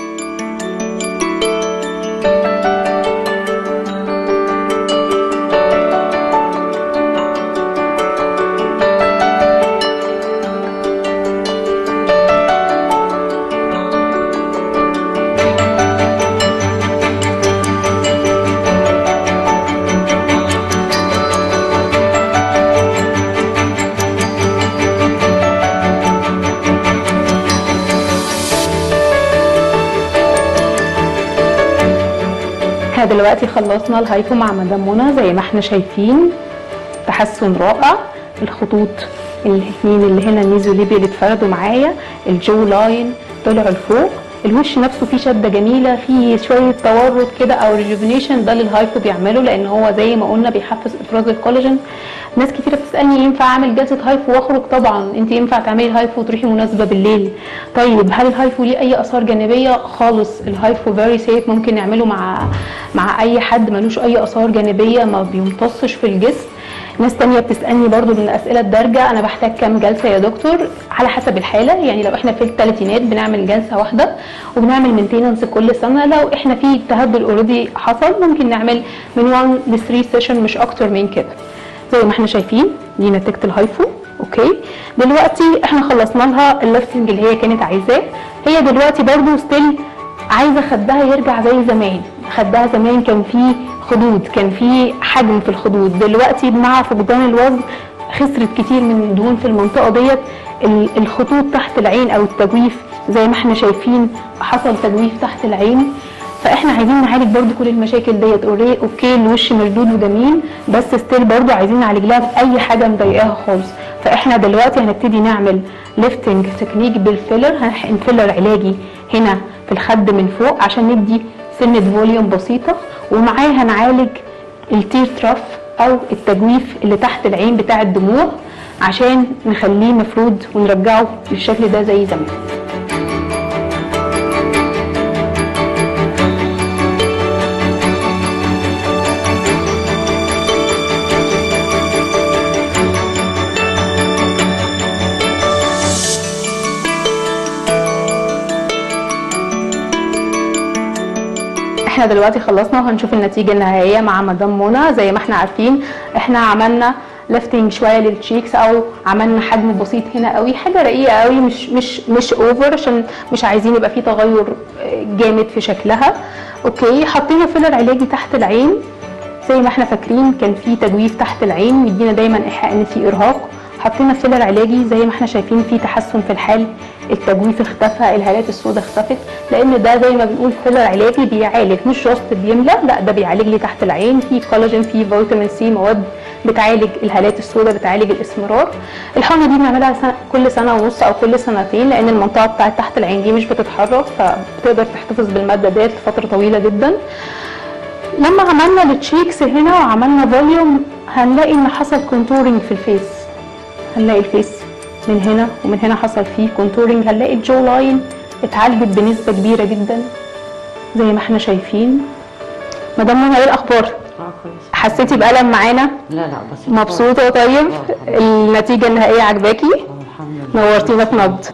احنا دلوقتي خلصنا الهايفو مع مدام منى زي ما احنا شايفين تحسن رائع الخطوط الاثنين اللي هنا النيزو ليبي اللي اتفردوا معايا الجو لاين طلعوا لفوق الوش نفسه فيه شده جميله فيه شويه تورد كده او ريجوفينيشن ده اللي الهايفو بيعمله لان هو زي ما قلنا بيحفز افراز الكولاجين ناس كتيره بتسالني ينفع اعمل جلسه هايفو واخرج طبعا انت ينفع تعملي الهايفو وتروحي مناسبه بالليل طيب هل الهايفو ليه اي اثار جانبيه خالص الهايفو فيري سيف ممكن نعمله مع مع اي حد ملوش اي اثار جانبيه ما بيمتصش في الجسم ناس تانية بتسألني برضو من الأسئلة الدارجة أنا بحتاج كام جلسة يا دكتور على حسب الحالة يعني لو إحنا في الثلاثينات بنعمل جلسة واحدة وبنعمل مينتيننس كل سنة لو إحنا في تهدل اوريدي حصل ممكن نعمل من 1 ل 3 سيشن مش أكتر من كده زي ما إحنا شايفين دي نتيجة الهايفو أوكي دلوقتي إحنا خلصنا لها الليفتنج اللي هي كانت عايزاه هي دلوقتي برضو ستيل عايزه خدها يرجع زي زمان خدها زمان كان فيه خدود كان فيه حجم في الخدود دلوقتي مع فقدان الوزن خسرت كتير من الدهون في المنطقه ديت ال- الخطوط تحت العين او التجويف زي ما احنا شايفين حصل تجويف تحت العين فاحنا عايزين نعالج برضو كل المشاكل ديت اوري اوكي الوش مشدود وجميل بس ستيل برضو عايزين نعالج لها باي حاجه مضايقاها خالص فاحنا دلوقتي هنبتدي نعمل ليفتنج تكنيك بالفيلر هنحقن فيلر علاجي هنا في الخد من فوق عشان ندي سنه فوليوم بسيطه ومعاه هنعالج التير تراف او التجويف اللي تحت العين بتاع الدموع عشان نخليه مفرود ونرجعه للشكل ده زي زمان احنا دلوقتي خلصنا وهنشوف النتيجة النهائية مع مدام منى زي ما احنا عارفين احنا عملنا ليفتنج شويه للتشيكس او عملنا حجم بسيط هنا قوي حاجه رقيقه قوي مش مش مش اوفر عشان مش عايزين يبقى في تغير جامد في شكلها اوكي حطينا فيلر علاجي تحت العين زي ما احنا فاكرين كان في تجويف تحت العين مدينا دايما ايحاء ان في ارهاق حطينا فيلر علاجي زي ما احنا شايفين في تحسن في الحال التجويف اختفى الهالات السوداء اختفت لان ده زي ما بنقول فيلر علاجي بيعالج مش جاست بيملى لا ده بيعالج لي تحت العين في كولاجين في فيتامين سي مواد بتعالج الهالات السوداء بتعالج الاسمرار الحقنه دي بنعملها سنة كل سنه ونص او كل سنتين لان المنطقه بتاعت تحت العين دي مش بتتحرك فبتقدر تحتفظ بالماده ديت لفتره طويله جدا لما عملنا التشيكس هنا وعملنا فوليوم هنلاقي ان حصل كونتورنج في الفيس هنلاقي الفيس من هنا ومن هنا حصل فيه كونتورنج هنلاقي الجو لاين اتعالجت بنسبه كبيره جدا زي ما احنا شايفين مدام منى ايه الاخبار اه كويس حسيتي بالم معانا لا لا بس مبسوطه طيب النتيجه النهائيه عجباكي الحمد لله نورتينا في نبض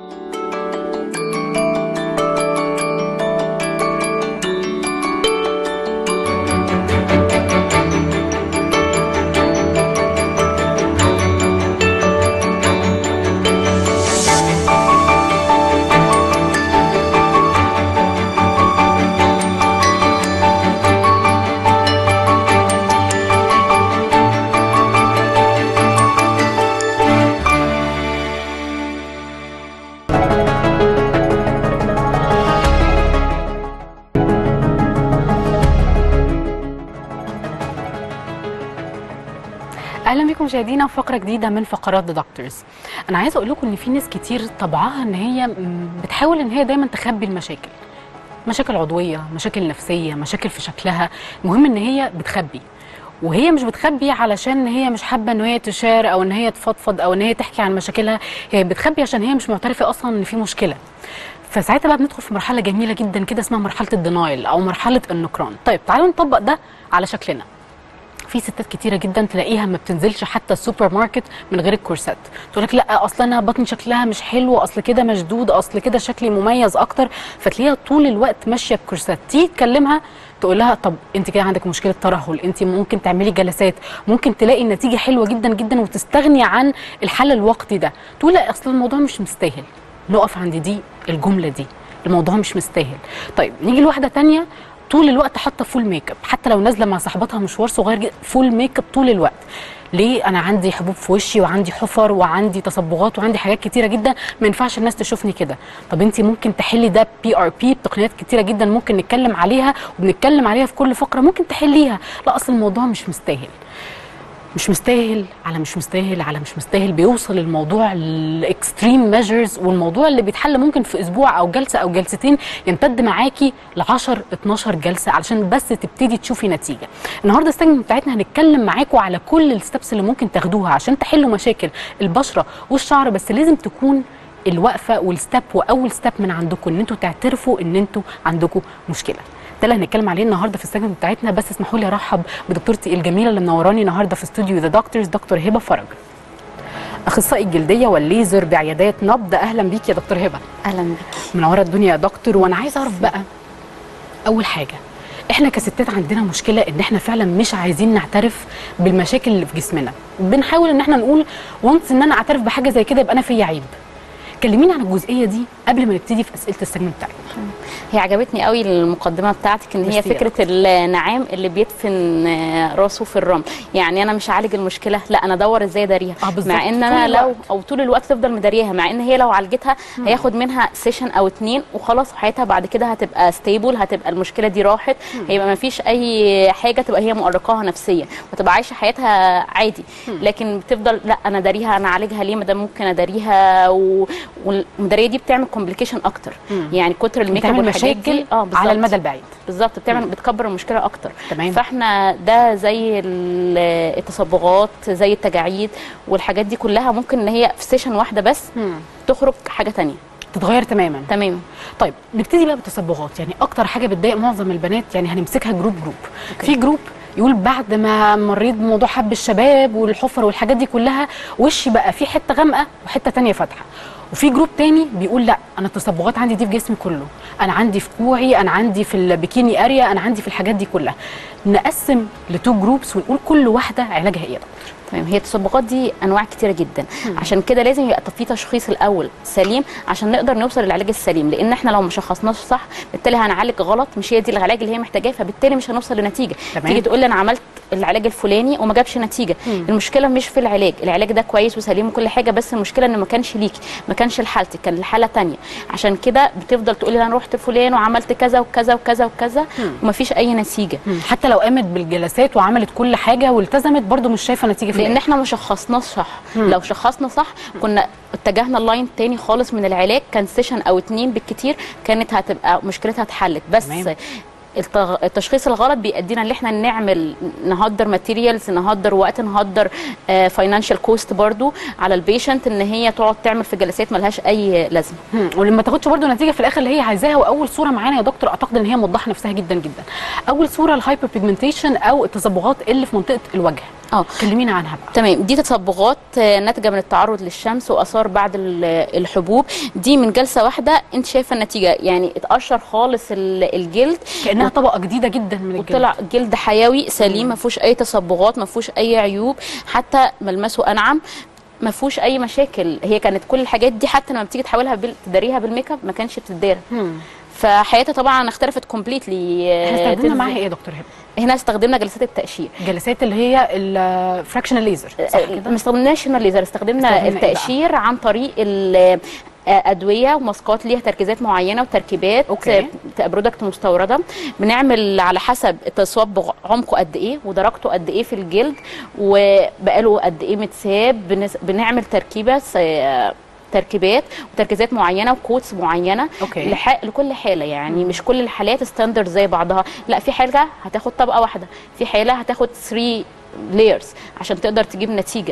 اهلا بكم مشاهدينا في فقره جديده من فقرات ذا دكتورز انا عايزه اقول لكم ان في ناس كتير طبعها ان هي م- بتحاول ان هي دايما تخبي المشاكل مشاكل عضويه مشاكل نفسيه مشاكل في شكلها المهم ان هي بتخبي وهي مش بتخبي علشان هي مش حابه ان هي تشار او ان هي تفضفض او ان هي تحكي عن مشاكلها هي بتخبي عشان هي مش معترفه اصلا ان في مشكله فساعتها بقى بندخل في مرحله جميله جدا كده اسمها مرحله الدينايل او مرحله النكران طيب تعالوا نطبق ده على شكلنا في ستات كتيره جدا تلاقيها ما بتنزلش حتى السوبر ماركت من غير الكورسات تقول لك لا اصل انا بطني شكلها مش حلو اصل كده مشدود اصل كده شكلي مميز اكتر فتلاقيها طول الوقت ماشيه بكورسات تيجي تكلمها تقول لها طب انت كده عندك مشكله ترهل انت ممكن تعملي جلسات ممكن تلاقي النتيجه حلوه جدا جدا وتستغني عن الحل الوقتي ده تقول لا اصل الموضوع مش مستاهل نقف عند دي الجمله دي الموضوع مش مستاهل طيب نيجي لواحده تانية طول الوقت حاطه فول ميك اب حتى لو نازله مع صاحبتها مشوار صغير جدا فول ميك اب طول الوقت ليه انا عندي حبوب في وشي وعندي حفر وعندي تصبغات وعندي حاجات كتيره جدا ما ينفعش الناس تشوفني كده طب انت ممكن تحلي ده بي ار بي بتقنيات كتيره جدا ممكن نتكلم عليها وبنتكلم عليها في كل فقره ممكن تحليها لا اصل الموضوع مش مستاهل مش مستاهل على مش مستاهل على مش مستاهل بيوصل الموضوع لاكستريم ميجرز والموضوع اللي بيتحل ممكن في اسبوع او جلسه او جلستين يمتد معاكي ل 10 12 جلسه علشان بس تبتدي تشوفي نتيجه. النهارده السجن بتاعتنا هنتكلم معاكم على كل الستبس اللي ممكن تاخدوها عشان تحلوا مشاكل البشره والشعر بس لازم تكون الوقفه والستep واول ستيب من عندكم ان انتوا تعترفوا ان انتوا عندكم مشكله. ده اللي هنتكلم عليه النهارده في السجن بتاعتنا بس اسمحوا لي ارحب بدكتورتي الجميله اللي منوراني النهارده في استوديو ذا دكتورز دكتور هبه فرج اخصائي الجلديه والليزر بعيادات نبض اهلا بيك يا دكتور هبه اهلا بك منوره الدنيا يا دكتور وانا عايزه اعرف بقى اول حاجه احنا كستات عندنا مشكله ان احنا فعلا مش عايزين نعترف بالمشاكل اللي في جسمنا بنحاول ان احنا نقول وانس ان انا اعترف بحاجه زي كده يبقى انا فيا عيب كلميني عن الجزئيه دي قبل ما نبتدي في اسئله السجن بتاعتنا هي عجبتني قوي المقدمه بتاعتك ان هي ميرسي فكره النعام اللي بيدفن آه، راسه في الرمل يعني انا مش عالج المشكله لا انا ادور ازاي اداريها آه، بالظبط. مع ان طول انا لو الوقت. او طول الوقت تفضل مداريها مع ان هي لو عالجتها هياخد منها سيشن او اتنين وخلاص حياتها بعد كده هتبقى ستيبل هتبقى المشكله دي راحت هيبقى ما فيش اي حاجه تبقى هي مؤرقاها نفسيا وتبقى عايشه حياتها عادي لكن بتفضل لا انا داريها انا اعالجها ليه ما ده ممكن اداريها و... والمداريه دي بتعمل كومبليكيشن اكتر يعني كتر الميك اب بتعمل والحاجات دي مشاكل اه بالظبط على المدى البعيد بالظبط بتعمل بتكبر المشكله اكتر تمام. فاحنا ده زي ال- التصبغات زي التجاعيد والحاجات دي كلها ممكن ان هي في سيشن واحده بس تخرج حاجه تانية تتغير تماما تمام طيب نبتدي بقى بالتصبغات يعني اكتر حاجه بتضايق معظم البنات يعني هنمسكها جروب جروب في جروب يقول بعد ما مريت بموضوع حب الشباب والحفر والحاجات دي كلها وشي بقى في حته غامقه وحته تانية فاتحه وفي جروب تاني بيقول لا انا التصبغات عندي دي في جسمي كله انا عندي في كوعي انا عندي في البيكيني اريا انا عندي في الحاجات دي كلها نقسم لتو جروبس ونقول كل واحده علاجها ايه يا دكتور تمام هي التصبغات دي انواع كتيره جدا عشان كده لازم يبقى في تشخيص الاول سليم عشان نقدر نوصل للعلاج السليم لان احنا لو ما شخصناش صح بالتالي هنعالج غلط مش هي دي العلاج اللي هي محتاجاه فبالتالي مش هنوصل لنتيجه تمام. تيجي تقول لي انا عملت العلاج الفلاني وما جابش نتيجه المشكله مش في العلاج العلاج ده كويس وسليم وكل حاجه بس المشكله ان ما كانش ليكي ما كانش لحالتك كان لحاله تانية عشان كده بتفضل تقول لي انا رحت فلان وعملت كذا وكذا وكذا وكذا ومفيش اي نتيجه حتى لو قامت بالجلسات وعملت كل حاجه والتزمت برضو مش شايفه نتيجه في لان الآخر. احنا ما شخصناش صح لو شخصنا صح كنا اتجهنا لاين تاني خالص من العلاج كان سيشن او اتنين بالكتير كانت هتبقى مشكلتها اتحلت بس تمام. التغ- التشخيص الغلط بيأدينا ان احنا نعمل نهدر ماتيريالز نهدر وقت نهدر فاينانشال كوست برضو على البيشنت ان هي تقعد تعمل في جلسات ملهاش اي لازمه هم، ولما تاخدش برضو نتيجه في الاخر اللي هي عايزاها واول صوره معانا يا دكتور اعتقد ان هي موضحه نفسها جدا جدا اول صوره الهايبر بيجمنتيشن او التصبغات اللي في منطقه الوجه اه كلمينا عنها بقى تمام دي تصبغات آه، ناتجه من التعرض للشمس واثار بعد ال- الحبوب دي من جلسه واحده انت شايفه النتيجه يعني اتقشر خالص ال- الجلد كانها طبقه جديده جدا من الجلد وطلع جلد حيوي سليم ما فيهوش اي تصبغات ما فيهوش اي عيوب حتى ملمسه انعم ما فيهوش اي مشاكل هي كانت كل الحاجات دي حتى لما بتيجي تحاولها بال... تداريها بالميك اب ما كانش بتدار هم. فحياتها طبعا اختلفت كومبليتلي احنا استخدمنا معاها ايه يا دكتور هبه هنا استخدمنا جلسات التقشير جلسات اللي هي الفراكشنال ليزر صح كده ما استخدمناش هنا الليزر استخدمنا استخدمنا إيه بقى؟ التقشير عن طريق ال- آه، ادويه وماسكات ليها تركيزات معينه وتركيبات أوكي. بتبقى برودكت مستورده بنعمل على حسب التصبغ عمقه قد ايه ودرجته قد ايه في الجلد وبقاله قد ايه متساب بنس- بنعمل تركيبه س- تركيبات وتركيزات معينه وكوتس معينه أوكي. لح... لكل حاله يعني مش كل الحالات ستاندرد زي بعضها لا في حاله هتاخد طبقه واحده في حاله هتاخد 3 لايرز عشان تقدر تجيب نتيجه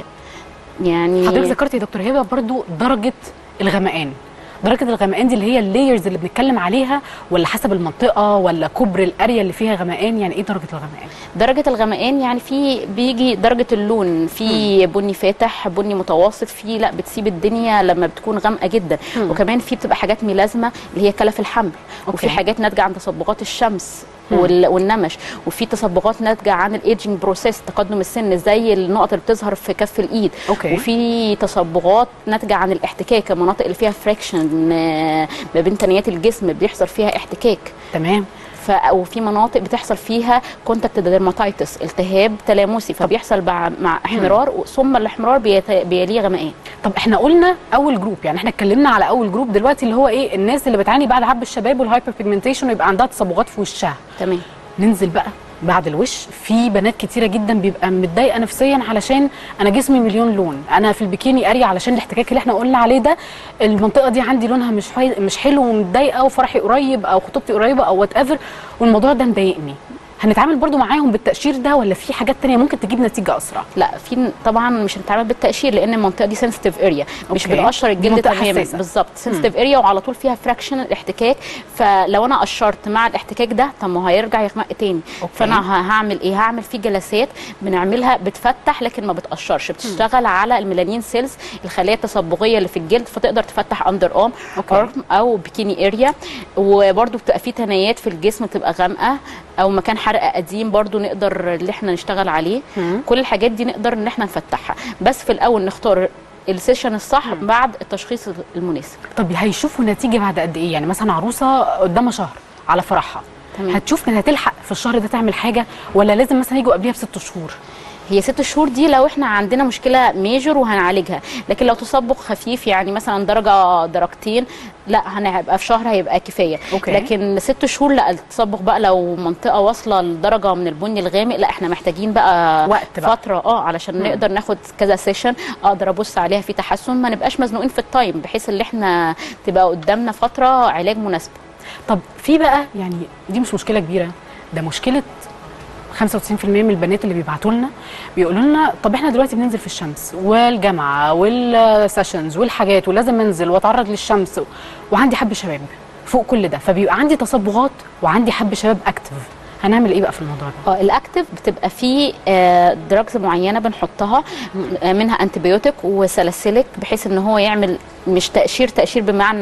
يعني حضرتك ذكرت يا دكتور هبه برضو درجه الغمقان درجه الغمقان دي اللي هي اللايرز اللي بنتكلم عليها ولا حسب المنطقه ولا كبر الاريا اللي فيها غمقان يعني ايه درجه الغمقان درجة الغمقان يعني في بيجي درجة اللون في بني فاتح بني متوسط في لا بتسيب الدنيا لما بتكون غامقة جدا مم. وكمان في بتبقى حاجات ملازمة اللي هي كلف الحمل وفي أوكي. حاجات ناتجة عن تصبغات الشمس مم. وال- والنمش وفي تصبغات ناتجة عن الايجنج بروسيس تقدم السن زي النقط اللي بتظهر في كف الايد أوكي. وفي تصبغات ناتجة عن الاحتكاك المناطق اللي فيها فريكشن ما بين تنيات الجسم بيحصل فيها احتكاك تمام ف... وفي مناطق بتحصل فيها كونتاكت ديرماتايتس التهاب تلامسي فبيحصل مع, مع احمرار ثم الاحمرار بيت... بيليه غمقان طب احنا قلنا اول جروب يعني احنا اتكلمنا على اول جروب دلوقتي اللي هو ايه الناس اللي بتعاني بعد حب الشباب والهايبر بيجمنتيشن ويبقى عندها تصبغات في وشها تمام ننزل بقى بعد الوش في بنات كتيره جدا بيبقى متضايقه نفسيا علشان انا جسمي مليون لون انا في البيكيني قاريه علشان الاحتكاك اللي احنا قلنا عليه ده المنطقه دي عندي لونها مش حي... مش حلو ومتضايقه وفرحي قريب او خطوبتي قريبه او وات ايفر والموضوع ده مضايقني هنتعامل برضو معاهم بالتقشير ده ولا في حاجات تانية ممكن تجيب نتيجه اسرع لا في طبعا مش هنتعامل بالتقشير لان المنطقه دي سنسيتيف اريا مش أوكي. بنقشر دي الجلد منطقة تماما حساسة. بالظبط سنسيتيف اريا وعلى طول فيها فراكشن الاحتكاك فلو انا قشرت مع الاحتكاك ده طب ما هو هيرجع يغمق تاني أوكي. فانا ه- هعمل ايه هعمل فيه جلسات بنعملها بتفتح لكن ما بتقشرش بتشتغل على الميلانين سيلز الخلايا التصبغيه اللي في الجلد فتقدر تفتح اندر ارم أوكي. ارم او بيكيني اريا وبرده بتبقى في تنايات في الجسم بتبقى غامقه او مكان حرق قديم برده نقدر اللي احنا نشتغل عليه مم. كل الحاجات دي نقدر ان احنا نفتحها بس في الاول نختار السيشن الصح بعد التشخيص المناسب طب هيشوفوا نتيجه بعد قد ايه يعني مثلا عروسه قدامها شهر على فرحها تمام. هتشوف ان هتلحق في الشهر ده تعمل حاجه ولا لازم مثلا يجوا قبلها بست شهور هي ست شهور دي لو احنا عندنا مشكله ميجر وهنعالجها لكن لو تصبغ خفيف يعني مثلا درجه درجتين لا هنبقى في شهر هيبقى كفايه أوكي. لكن ست شهور لا التصبغ بقى لو منطقه واصله لدرجه من البني الغامق لا احنا محتاجين بقى وقت بقى. فتره اه علشان نقدر ناخد كذا سيشن اقدر ابص عليها في تحسن ما نبقاش مزنوقين في التايم بحيث ان احنا تبقى قدامنا فتره علاج مناسبه طب في بقى يعني دي مش مشكله كبيره ده مشكله 95% من البنات اللي بيبعتوا لنا بيقولوا لنا طب احنا دلوقتي بننزل في الشمس والجامعه والسيشنز والحاجات ولازم انزل واتعرض للشمس وعندي حب شباب فوق كل ده فبيبقى عندي تصبغات وعندي حب شباب اكتف هنعمل ايه بقى في الموضوع ده؟ اه الاكتف بتبقى فيه دراجز معينه بنحطها آه، منها انتبيوتيك وسلاسيليك بحيث ان هو يعمل مش تقشير تقشير بمعنى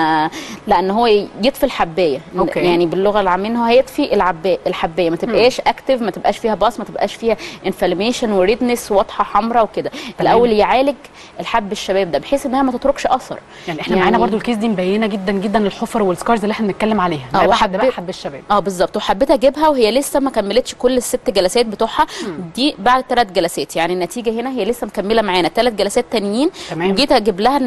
لا ان هو يطفي الحبايه أوكي. يعني باللغه العاميه ان هو هيطفي العبايه الحبايه ما تبقاش اكتف ما تبقاش فيها باص ما تبقاش فيها انفلاميشن وريدنس واضحه حمراء وكده الاول يعالج الحب الشباب ده بحيث انها ما تتركش اثر يعني احنا معانا برضو الكيس دي مبينه جدا جدا الحفر والسكارز اللي احنا بنتكلم عليها اه، ده بقى حد بقى وحبيت- حب الشباب اه بالظبط وحبيت اجيبها وهي لسه ما كملتش كل الست جلسات بتوعها دي بعد ثلاث جلسات يعني النتيجه هنا هي لسه مكمله معانا ثلاث جلسات تانيين تمام. وجيت اجيب لها النتيجه وهي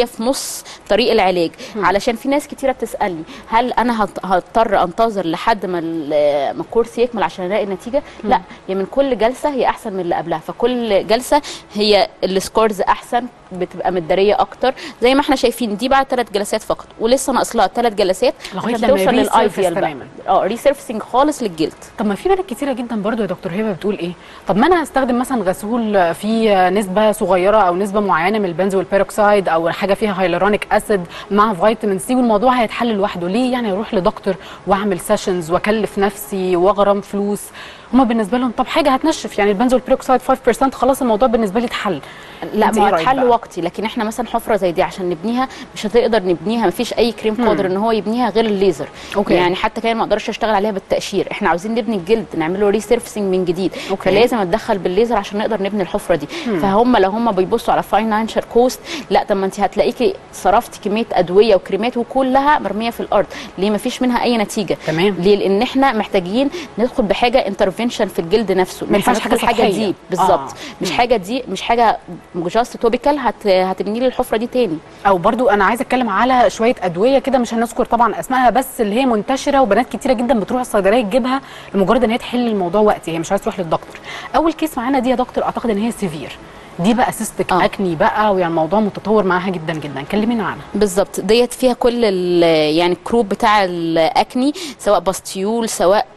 هي في نص طريق العلاج علشان في ناس كتيره بتسالني هل انا هت- هضطر انتظر لحد ما ال- ما الكورس يكمل عشان الاقي نتيجه لا هي من كل جلسه هي احسن من اللي قبلها فكل جلسه هي السكورز احسن بتبقى متداريه اكتر زي ما احنا شايفين دي بعد ثلاث جلسات فقط ولسه ناقص لها ثلاث جلسات لغاية عشان لما توصل يريسيرفس للايديال بقى تماماً. اه ريسيرفسنج خالص للجلد طب ما في بنات كتيره جدا برضو يا دكتور هبه بتقول ايه طب ما انا هستخدم مثلا غسول فيه نسبه صغيره او نسبه معينه من البنزول بيروكسيد او حاجه فيها هايلورونيك اسيد مع فيتامين سي والموضوع هيتحل لوحده ليه يعني اروح لدكتور واعمل سيشنز واكلف نفسي واغرم فلوس هما بالنسبه لهم طب حاجه هتنشف يعني البنزول بيروكسيد 5% خلاص الموضوع بالنسبه لي اتحل لا انت ما ايه هو رأيك اتحل بقى؟ وقتي لكن احنا مثلا حفره زي دي عشان نبنيها مش هتقدر نبنيها مفيش اي كريم قادر ان هو يبنيها غير الليزر أوكي. يعني حتى كمان ما اقدرش اشتغل عليها بالتقشير احنا عاوزين نبني الجلد نعمله ريسيرفسنج من جديد أوكي. فلازم اتدخل بالليزر عشان نقدر نبني الحفره دي فهم لو هم بيبصوا على فاينانشال كوست لا طب ما انت هتلاقيكي صرفتي كميه ادويه وكريمات وكلها مرميه في الارض ليه مفيش منها اي نتيجه تمام. ليه لان احنا محتاجين ندخل بحاجه انترفنشن في الجلد نفسه ما ينفعش إحنا حاجة ندخل حاجه سطحية. دي بالظبط آه. مش حاجه دي مش حاجه جاست توبيكال هت هتبني لي الحفره دي تاني او برضو انا عايزه اتكلم على شويه ادويه كده مش هنذكر طبعا اسمائها بس اللي هي منتشره وبنات كتيره جدا بتروح الصيدليه تجيبها لمجرد ان هي تحل الموضوع وقتي هي مش عايزه تروح للدكتور اول كيس معانا دي يا دكتور اعتقد ان هي سيفير دي بقى سيستك آه. اكني بقى ويعني الموضوع متطور معاها جدا جدا كلمينا عنها بالظبط ديت فيها كل ال- يعني الكروب بتاع الاكني سواء باستيول سواء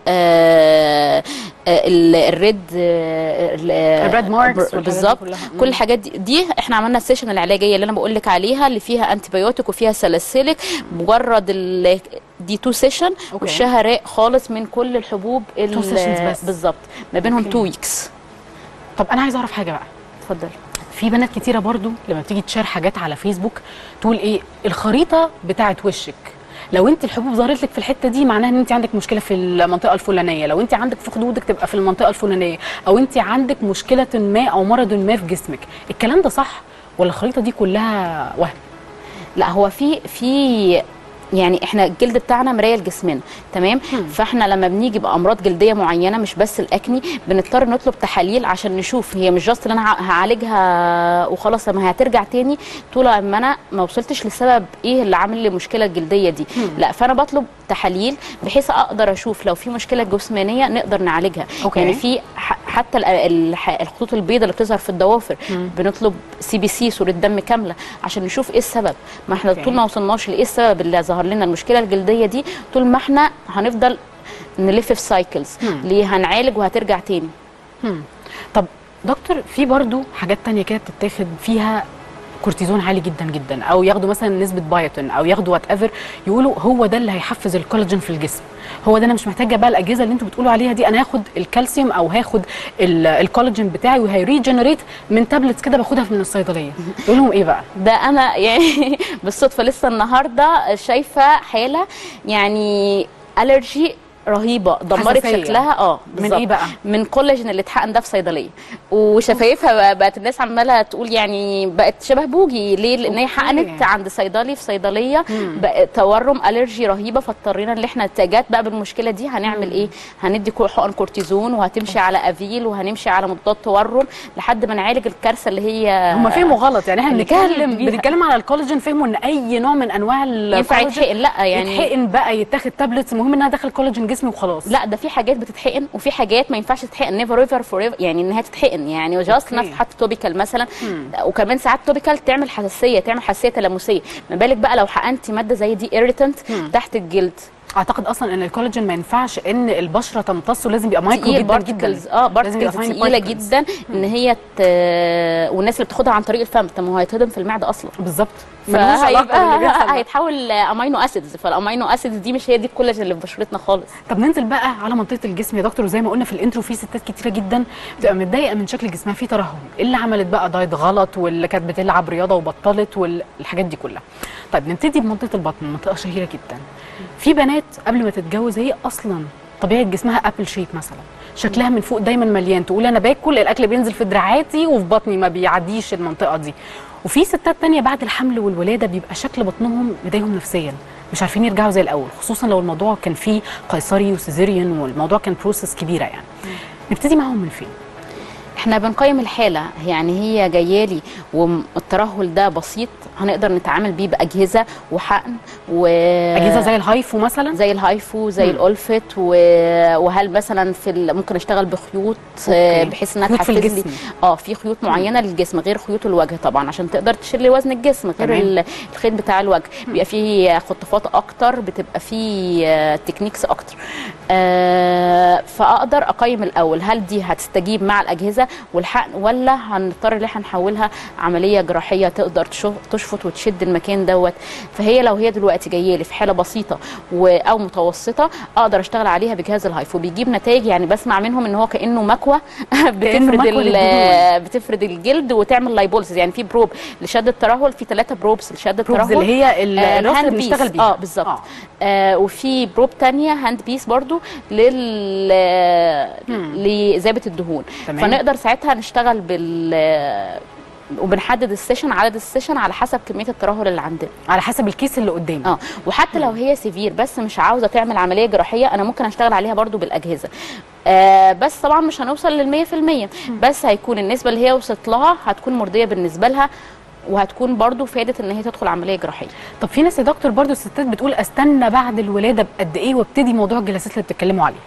آه آه، ال- الريد آه، ال- الريد ماركس بر- والحاجات دي بالظبط كلها. مم. كل الحاجات دي, دي احنا عملنا السيشن العلاجيه اللي انا بقول لك عليها اللي فيها انتي بايوتيك وفيها ساليسيليك مجرد ال- دي تو سيشن أوكي. وشها راق خالص من كل الحبوب ال- Two sessions بس. بالظبط ما بينهم أوكي. تو ويكس طب انا عايزه اعرف حاجه بقى اتفضل في بنات كتيره برضو لما بتيجي تشير حاجات على فيسبوك تقول ايه الخريطه بتاعت وشك لو انت الحبوب ظهرت لك في الحته دي معناها ان انت عندك مشكله في المنطقه الفلانيه لو انت عندك في خدودك تبقى في المنطقه الفلانيه او انت عندك مشكله ما او مرض ما في جسمك الكلام ده صح ولا الخريطه دي كلها وهم لا هو في في يعني احنا الجلد بتاعنا مرايه لجسمنا تمام فاحنا لما بنيجي بامراض جلديه معينه مش بس الاكني بنضطر نطلب تحاليل عشان نشوف هي مش جاست اللي انا ه- هعالجها وخلاص لما هي هترجع تاني طول ما انا ما وصلتش لسبب ايه اللي عامل لي المشكله الجلديه دي لا فانا بطلب تحاليل بحيث اقدر اشوف لو في مشكله جسمانيه نقدر نعالجها أوكي. يعني في ح- حتى ال- ال- الخطوط البيضاء اللي بتظهر في الضوافر بنطلب سي بي سي صوره دم كامله عشان نشوف ايه السبب ما احنا أوكي. طول ما وصلناش لايه السبب اللي ظهر لنا المشكله الجلديه دي طول ما احنا هنفضل نلف في سايكلز ليه هنعالج وهترجع تاني هم. طب دكتور في برضو حاجات تانية كده بتتاخد فيها كورتيزون عالي جدا جدا او ياخدوا مثلا نسبه بايوتين او ياخدوا وات ايفر يقولوا هو ده اللي هيحفز الكولاجين في الجسم هو ده انا مش محتاجه بقى الاجهزه اللي انتوا بتقولوا عليها دي انا هاخد الكالسيوم او هاخد ال- الكولاجين بتاعي وهيريجنريت من تابلتس كده باخدها من الصيدليه تقول لهم ايه بقى ده انا يعني بالصدفه لسه النهارده شايفه حاله يعني الرجي رهيبه دمرت حساسية. شكلها اه من بالظبط. إيه بقى؟ من كولاجين اللي اتحقن ده في صيدليه وشفايفها بقى- بقت الناس عماله تقول يعني بقت شبه بوجي ليه لان هي أوكي. حقنت عند صيدلي في صيدليه بقى تورم الرجي رهيبه فاضطرينا ان احنا اتجات بقى بالمشكله دي هنعمل ايه هندي كو- حقن كورتيزون وهتمشي على افيل وهنمشي على مضادات تورم لحد ما نعالج الكارثه اللي هي هم فهموا غلط يعني احنا اللي بنتكلم كان بيها. بنتكلم على الكولاجين فهموا ان اي نوع من انواع ينفع الكولاجين يتحقن لا يعني يتحقن بقى يتاخد تابلتس المهم انها داخل كولاجين جسمي وخلاص لا ده في حاجات بتتحقن وفي حاجات ما ينفعش تتحقن نيفر ايفر فور يعني انها تتحقن يعني جاست انها أوكي. تتحط توبيكال مثلا وكمان ساعات توبيكال تعمل حساسيه تعمل حساسيه تلامسيه ما بالك بقى لو حقنتي ماده زي دي irritant تحت الجلد اعتقد اصلا ان الكولاجين ما ينفعش ان البشره تمتصه لازم يبقى مايكرو تقيل جدا جدا بارتكلز اه لازم يبقى بارتكلز fine تقيله particles. جدا ان هي ت... والناس اللي بتاخدها عن طريق الفم طب ما هو هيتهضم في المعده اصلا بالظبط ملوش علاقه باللي بيحصل فهيبقى ده. هيتحول امينو اسيدز فالامينو اسيدز دي مش هي دي الكولاجين اللي في بشرتنا خالص طب ننزل بقى على منطقه الجسم يا دكتور وزي ما قلنا في الانترو في ستات كتيره جدا بتبقى متضايقه من شكل جسمها في ترهل اللي عملت بقى دايت غلط واللي كانت بتلعب رياضه وبطلت والحاجات دي كلها طيب نبتدي بمنطقه البطن منطقه شهيره جدا في بنات قبل ما تتجوز هي اصلا طبيعه جسمها ابل شيب مثلا شكلها من فوق دايما مليان تقول انا باكل الاكل بينزل في دراعاتي وفي بطني ما بيعديش المنطقه دي وفي ستات تانية بعد الحمل والولاده بيبقى شكل بطنهم مضايقهم نفسيا مش عارفين يرجعوا زي الاول خصوصا لو الموضوع كان فيه قيصري وسيزيريان والموضوع كان بروسس كبيره يعني نبتدي معاهم من فين احنا بنقيم الحاله يعني هي جايه لي والترهل ده بسيط هنقدر نتعامل بيه باجهزه وحقن و اجهزه زي الهايفو مثلا زي الهايفو زي مم. الالفت و- وهل مثلا في ال- ممكن اشتغل بخيوط آه، أوكي. بحيث انها خيوط في تحفز لي الجسم. اه في خيوط معينه للجسم غير خيوط الوجه طبعا عشان تقدر تشيل لي وزن الجسم غير تمام. ال- الخيط بتاع الوجه بيبقى فيه خطافات اكتر بتبقى فيه آه، تكنيكس اكتر آه، فاقدر اقيم الاول هل دي هتستجيب مع الاجهزه والحقن ولا هنضطر ان احنا نحولها عمليه جراحيه تقدر تشو- تشفط وتشد المكان دوت فهي لو هي دلوقتي جايه لي في حاله بسيطه و- او متوسطه اقدر اشتغل عليها بجهاز الهايفو بيجيب نتائج يعني بسمع منهم ان هو كانه مكوه بتفرد مكوة ال- للدهون. بتفرد الجلد وتعمل لايبولسز يعني في بروب لشد الترهل في ثلاثه بروبس لشد بروبز الترهل اللي هي ال- آه، الراس اللي الهاند بيس. بنشتغل بيها اه بالظبط آه. آه وفي بروب تانية هاند بيس برضو لل مم. لإذابة الدهون تمام. فنقدر ساعتها نشتغل بال وبنحدد السيشن عدد السيشن على حسب كميه الترهل اللي عندنا على حسب الكيس اللي قدامي اه وحتى لو هي سيفير بس مش عاوزه تعمل عمليه جراحيه انا ممكن اشتغل عليها برضو بالاجهزه آه بس طبعا مش هنوصل لل 100% بس هيكون النسبه اللي هي وصلت لها هتكون مرضيه بالنسبه لها وهتكون برضو فادت ان هي تدخل عمليه جراحيه طب في ناس يا دكتور برضو الستات بتقول استنى بعد الولاده بقد ايه وابتدي موضوع الجلسات اللي بتتكلموا عليه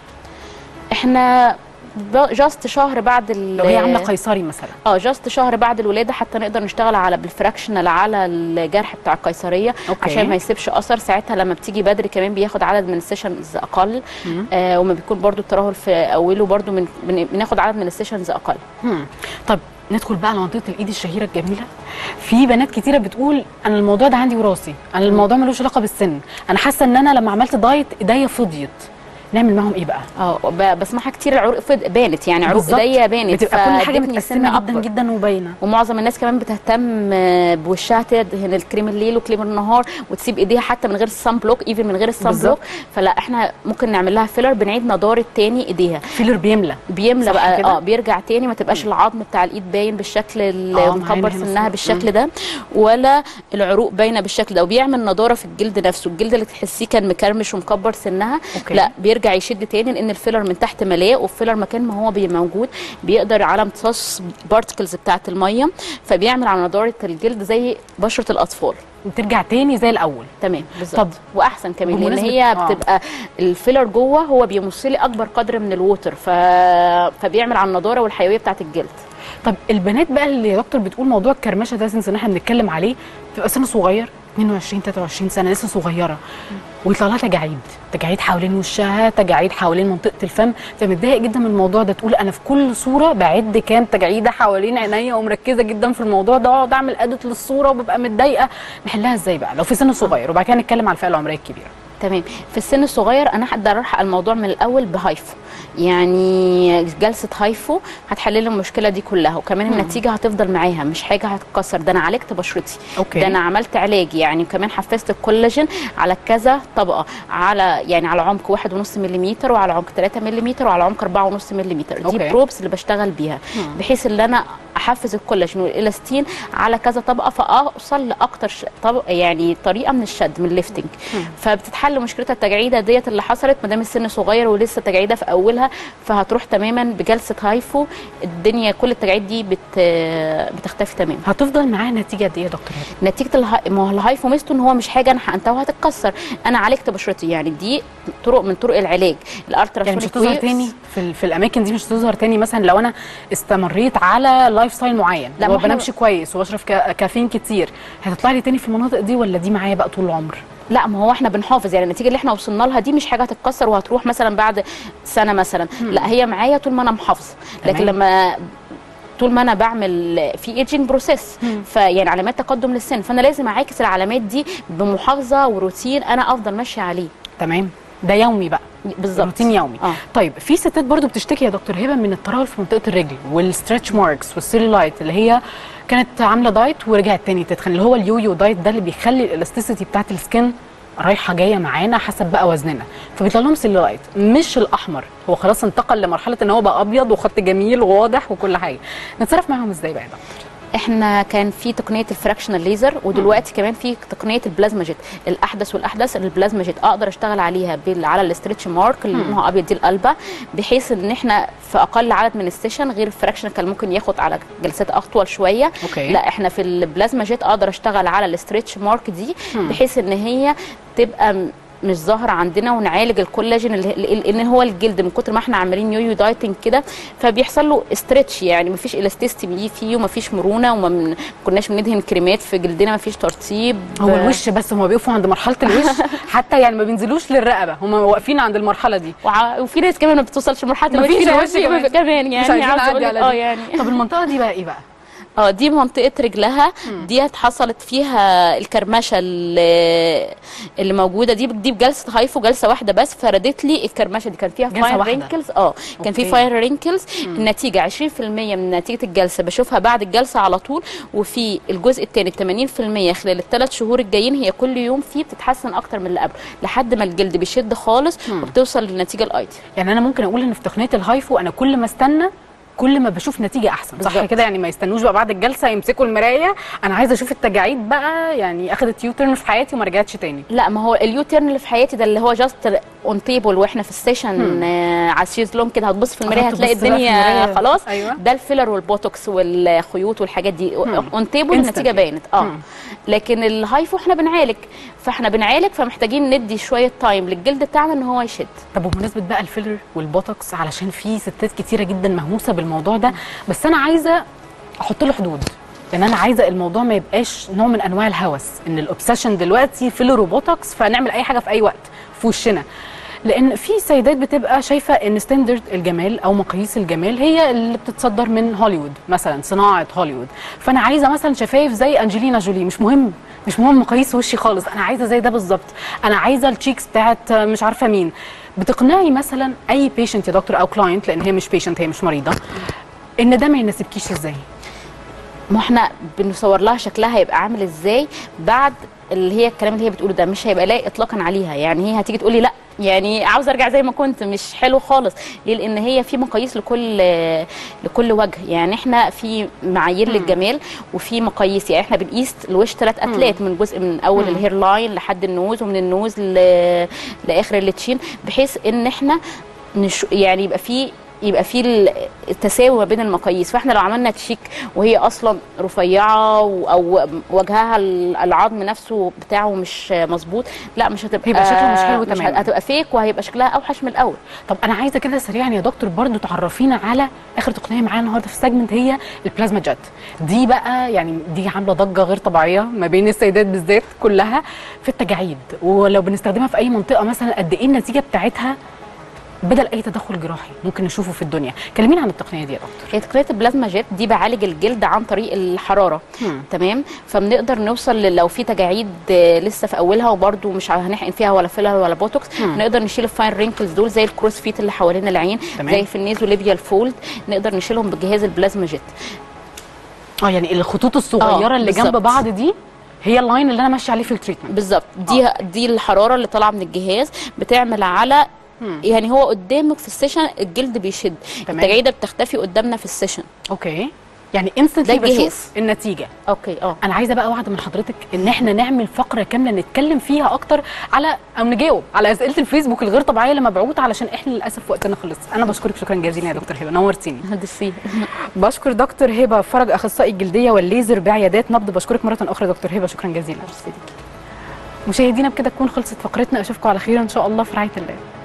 احنا جاست شهر بعد ال- لو هي عامله قيصري مثلا اه جاست شهر بعد الولاده حتى نقدر نشتغل على بالفراكشنال على الجرح بتاع القيصريه أوكي. عشان ما يسيبش اثر ساعتها لما بتيجي بدري كمان بياخد عدد من السيشنز اقل آه وما بيكون برضو الترهل في اوله برضو من بن- بناخد عدد من السيشنز اقل هم. طب ندخل بقى على منطقه الايد الشهيره الجميله في بنات كتيره بتقول انا الموضوع ده عندي وراثي انا الموضوع ملوش علاقه بالسن انا حاسه ان انا لما عملت دايت ايديا فضيت نعمل معاهم ايه بقى اه ب- بسمعها كتير العروق فد- بانت يعني عروق بالظبط. ايديا بانت بتبقى كل حاجه فادتني متقسمه سنة جدا أكبر. جدا وباينه ومعظم الناس كمان بتهتم آه، بوشها تدهن الكريم الليل وكريم النهار وتسيب ايديها حتى من غير الصن بلوك ايفن من غير الصن بالظبط. بلوك فلا احنا ممكن نعمل لها فيلر بنعيد نضاره تاني ايديها فيلر بيملى بيملى صح بقى كده؟ اه بيرجع تاني ما تبقاش العظم بتاع الايد باين بالشكل اللي آه، معانا مكبر هنا سنها صورة. بالشكل ده ولا العروق باينه بالشكل ده وبيعمل نضاره في الجلد نفسه الجلد اللي تحسيه كان مكرمش ومكبر سنها أوكي. لا بيرجع يشد تاني لان الفيلر من تحت ملاه والفيلر مكان ما هو بي موجود بيقدر على امتصاص بارتكلز بتاعه الميه فبيعمل على نضاره الجلد زي بشره الاطفال وترجع تاني زي الاول تمام بالظبط طب واحسن كمان لان بمناسبة- هي آه. بتبقى الفيلر جوه هو بيمص لي اكبر قدر من الووتر ف... فبيعمل على النضاره والحيويه بتاعه الجلد طب البنات بقى اللي يا دكتور بتقول موضوع الكرمشه ده سنس ان احنا بنتكلم عليه بتبقى سن صغير 22 23 سنه لسه صغيره ويطلع لها تجاعيد تجاعيد حوالين وشها تجاعيد حوالين منطقه الفم فمتضايق جدا من الموضوع ده تقول انا في كل صوره بعد كام تجاعيده حوالين عينيا ومركزه جدا في الموضوع ده واقعد اعمل ادت للصوره وببقى متضايقه نحلها ازاي بقى لو في سن صغير وبعد كده نتكلم على الفئه العمريه الكبيره تمام في السن الصغير انا هقدر الحق الموضوع من الاول بهايفو يعني جلسه هايفو هتحل لي المشكله دي كلها وكمان النتيجه هتفضل معاها مش حاجه هتتكسر ده انا عالجت بشرتي أوكي. ده انا عملت علاج يعني وكمان حفزت الكولاجين على كذا طبقه على يعني على عمق واحد ونص مليمتر وعلى عمق 3 مليمتر وعلى عمق 4 ونص مليمتر دي أوكي. بروبس اللي بشتغل بيها بحيث ان انا احفز الكولاجين والالاستين على كذا طبقه فاوصل لاكتر ش... طبق يعني طريقه من الشد من الليفتنج فبتتحل مشكله التجاعيده ديت اللي حصلت ما دام السن صغير ولسه تجاعيده في اولها فهتروح تماما بجلسه هايفو الدنيا كل التجاعيد دي بت... بتختفي تماما هتفضل معاها نتيجه قد ايه يا دكتور هبه نتيجه الها... ما هو الهايفو ميزته ان هو مش حاجه انا حقنتها وهتتكسر انا عالجت بشرتي يعني دي طرق من طرق العلاج الالترا يعني مش سونيك هتظهر ويفز. تاني في, ال- في الاماكن دي مش هتظهر تاني مثلا لو انا استمريت على لايف ستايل معين لا، لا ما احنا- بنامش كويس وبشرب كا- كافيين كتير هتطلع لي تاني في المناطق دي ولا دي معايا بقى طول العمر لا ما هو احنا بنحافظ يعني النتيجه اللي احنا وصلنا لها دي مش حاجه هتتكسر وهتروح مثلا بعد سنه مثلا لا هي معايا طول ما انا محافظه لكن تمام. لما طول ما انا بعمل في ايجنج بروسيس فيعني علامات تقدم للسن فانا لازم اعاكس العلامات دي بمحافظه وروتين انا افضل ماشيه عليه تمام ده يومي بقى بالظبط روتين يومي اه طيب في ستات برضو بتشتكي يا دكتور هبه من الترهل في منطقه الرجل والستريتش ماركس والسيلولايت اللي هي كانت عامله دايت ورجعت تاني تتخن اللي هو اليويو دايت ده اللي بيخلي الالاستيسيتي بتاعت السكن رايحه جايه معانا حسب بقى وزننا فبيطلع لهم سيلولايت مش الاحمر هو خلاص انتقل لمرحله ان هو بقى ابيض وخط جميل وواضح وكل حاجه نتصرف معاهم ازاي بقى يا دكتور احنا كان في تقنيه الفراكشنال ليزر ودلوقتي كمان في تقنيه البلازما جيت الاحدث والاحدث البلازما جيت اقدر اشتغل عليها بال- على الاسترتش مارك اللي لونها ابيض دي القلبه بحيث ان احنا في اقل عدد من السيشن غير الفراكشنال كان ممكن ياخد على جلسات اطول شويه أوكي. لا احنا في البلازما جيت اقدر اشتغل على الاسترتش مارك دي بحيث ان هي تبقى م- مش ظاهره عندنا ونعالج الكولاجين اللي لان هو الجلد من كتر ما احنا عاملين يويو دايتنج كده فبيحصل له استرتش يعني مفيش الاستيستي فيه ومفيش مرونه وما من- كناش بندهن كريمات في جلدنا مفيش ترطيب هو الوش بس هم بيقفوا عند مرحله الوش حتى يعني ما بينزلوش للرقبه هم واقفين عند المرحله دي وع- وفي ناس كمان ما بتوصلش لمرحله مفيش في ناس وش كمان. كمان مش يعني عايزين عاوزة نعدي أقول لك- على اه دي. يعني طب المنطقه دي بقى ايه بقى اه دي منطقة رجلها ديت حصلت فيها الكرمشة اللي, اللي موجودة دي دي بجلسة هايفو جلسة واحدة بس فردت لي الكرمشة دي كان فيها جلسة فاير واحدة. رينكلز اه كان في أوكي. فاير رينكلز النتيجة 20% من نتيجة الجلسة بشوفها بعد الجلسة على طول وفي الجزء الثاني 80% خلال الثلاث شهور الجايين هي كل يوم فيه بتتحسن اكتر من اللي قبل لحد ما الجلد بيشد خالص وبتوصل للنتيجة الايديال يعني انا ممكن اقول ان في تقنيه الهايفو انا كل ما استنى كل ما بشوف نتيجه احسن صح بالظبط. كده يعني ما يستنوش بقى بعد الجلسه يمسكوا المرايه انا عايزه اشوف التجاعيد بقى يعني اخدت يو تيرن في حياتي وما رجعتش تاني لا ما هو اليو تيرن اللي في حياتي ده اللي هو جاست اون تيبل واحنا في السيشن آه على الشيزلون كده هتبص في المرايه هتبص هتلاقي بقى في الدنيا المراية. خلاص أيوة. ده الفيلر والبوتوكس والخيوط والحاجات دي اون تيبل Instantly. النتيجه بانت اه مم. لكن الهايفو احنا بنعالج فاحنا بنعالج فمحتاجين ندي شويه تايم للجلد بتاعنا ان هو يشد طب وبمناسبه بقى الفيلر والبوتوكس علشان في ستات كتيره جدا مهووسه بالموضوع ده بس انا عايزه احط له حدود لان انا عايزه الموضوع ما يبقاش نوع من انواع الهوس ان الاوبسيشن دلوقتي فيلر وبوتوكس فنعمل اي حاجه في اي وقت في وشنا لان في سيدات بتبقى شايفه ان ستاندرد الجمال او مقاييس الجمال هي اللي بتتصدر من هوليوود مثلا صناعه هوليوود فانا عايزه مثلا شفايف زي انجلينا جولي مش مهم مش مهم مقاييس وشي خالص انا عايزه زي ده بالظبط انا عايزه التشيكس بتاعت مش عارفه مين بتقنعي مثلا اي بيشنت يا دكتور او كلاينت لان هي مش بيشنت هي مش مريضه ان ده ما يناسبكيش ازاي ما احنا بنصور لها شكلها هيبقى عامل ازاي بعد اللي هي الكلام اللي هي بتقوله ده مش هيبقى لايق اطلاقا عليها يعني هي هتيجي تقولي لا يعني عاوزه ارجع زي ما كنت مش حلو خالص ليه لان هي في مقاييس لكل لكل وجه يعني احنا في معايير للجمال وفي مقاييس يعني احنا بنقيس الوش ثلاث اتلات من جزء من اول الهير لاين لحد النوز ومن النوز ل... لاخر اللتشين بحيث ان احنا نش... يعني يبقى في يبقى في التساوي ما بين المقاييس فاحنا لو عملنا تشيك وهي اصلا رفيعه و- او وجهها ال- العظم نفسه بتاعه مش مظبوط لا مش هتبقى هيبقى شكله مش حلو مش تماماً. هتبقى فيك وهيبقى شكلها اوحش من الاول طب انا عايزه كده سريعا يا دكتور برضو تعرفينا على اخر تقنيه معانا النهارده في السيجمنت هي البلازما جت دي بقى يعني دي عامله ضجه غير طبيعيه ما بين السيدات بالذات كلها في التجاعيد ولو بنستخدمها في اي منطقه مثلا قد ايه النتيجه بتاعتها بدل اي تدخل جراحي ممكن نشوفه في الدنيا كلمينا عن التقنيه دي يا دكتور هي تقنيه البلازما جيت دي بعالج الجلد عن طريق الحراره مم. تمام فبنقدر نوصل ل- لو في تجاعيد آه، لسه في اولها وبرده مش هنحقن فيها ولا فيلر ولا بوتوكس مم. نقدر نشيل الفاين رينكلز دول زي الكروس فيت اللي حوالين العين تمام. زي في النيزو ليبيال فولد نقدر نشيلهم بجهاز البلازما جيت اه يعني الخطوط الصغيره آه، اللي جنب بالظبط. بعض دي هي اللاين اللي انا ماشيه عليه في التريتمنت بالظبط دي دي الحراره اللي طالعه من الجهاز بتعمل على مم. يعني هو قدامك في السيشن الجلد بيشد تمام. التجاعيده بتختفي قدامنا في السيشن اوكي يعني انستنتلي ده الجهاز. بشوف النتيجه اوكي اه انا عايزه بقى وعد من حضرتك ان احنا نعمل فقره كامله نتكلم فيها اكتر على او نجاوب على اسئله الفيسبوك الغير طبيعيه اللي مبعوثه علشان احنا للاسف وقتنا خلص انا بشكرك شكرا جزيلا يا دكتور هبه نورتيني هندسيه بشكر دكتور هبه فرج اخصائي الجلديه والليزر بعيادات نبض بشكرك مره اخرى دكتور هبه شكرا جزيلا مشاهدينا بكده تكون خلصت فقرتنا اشوفكم على خير ان شاء الله في رعايه الله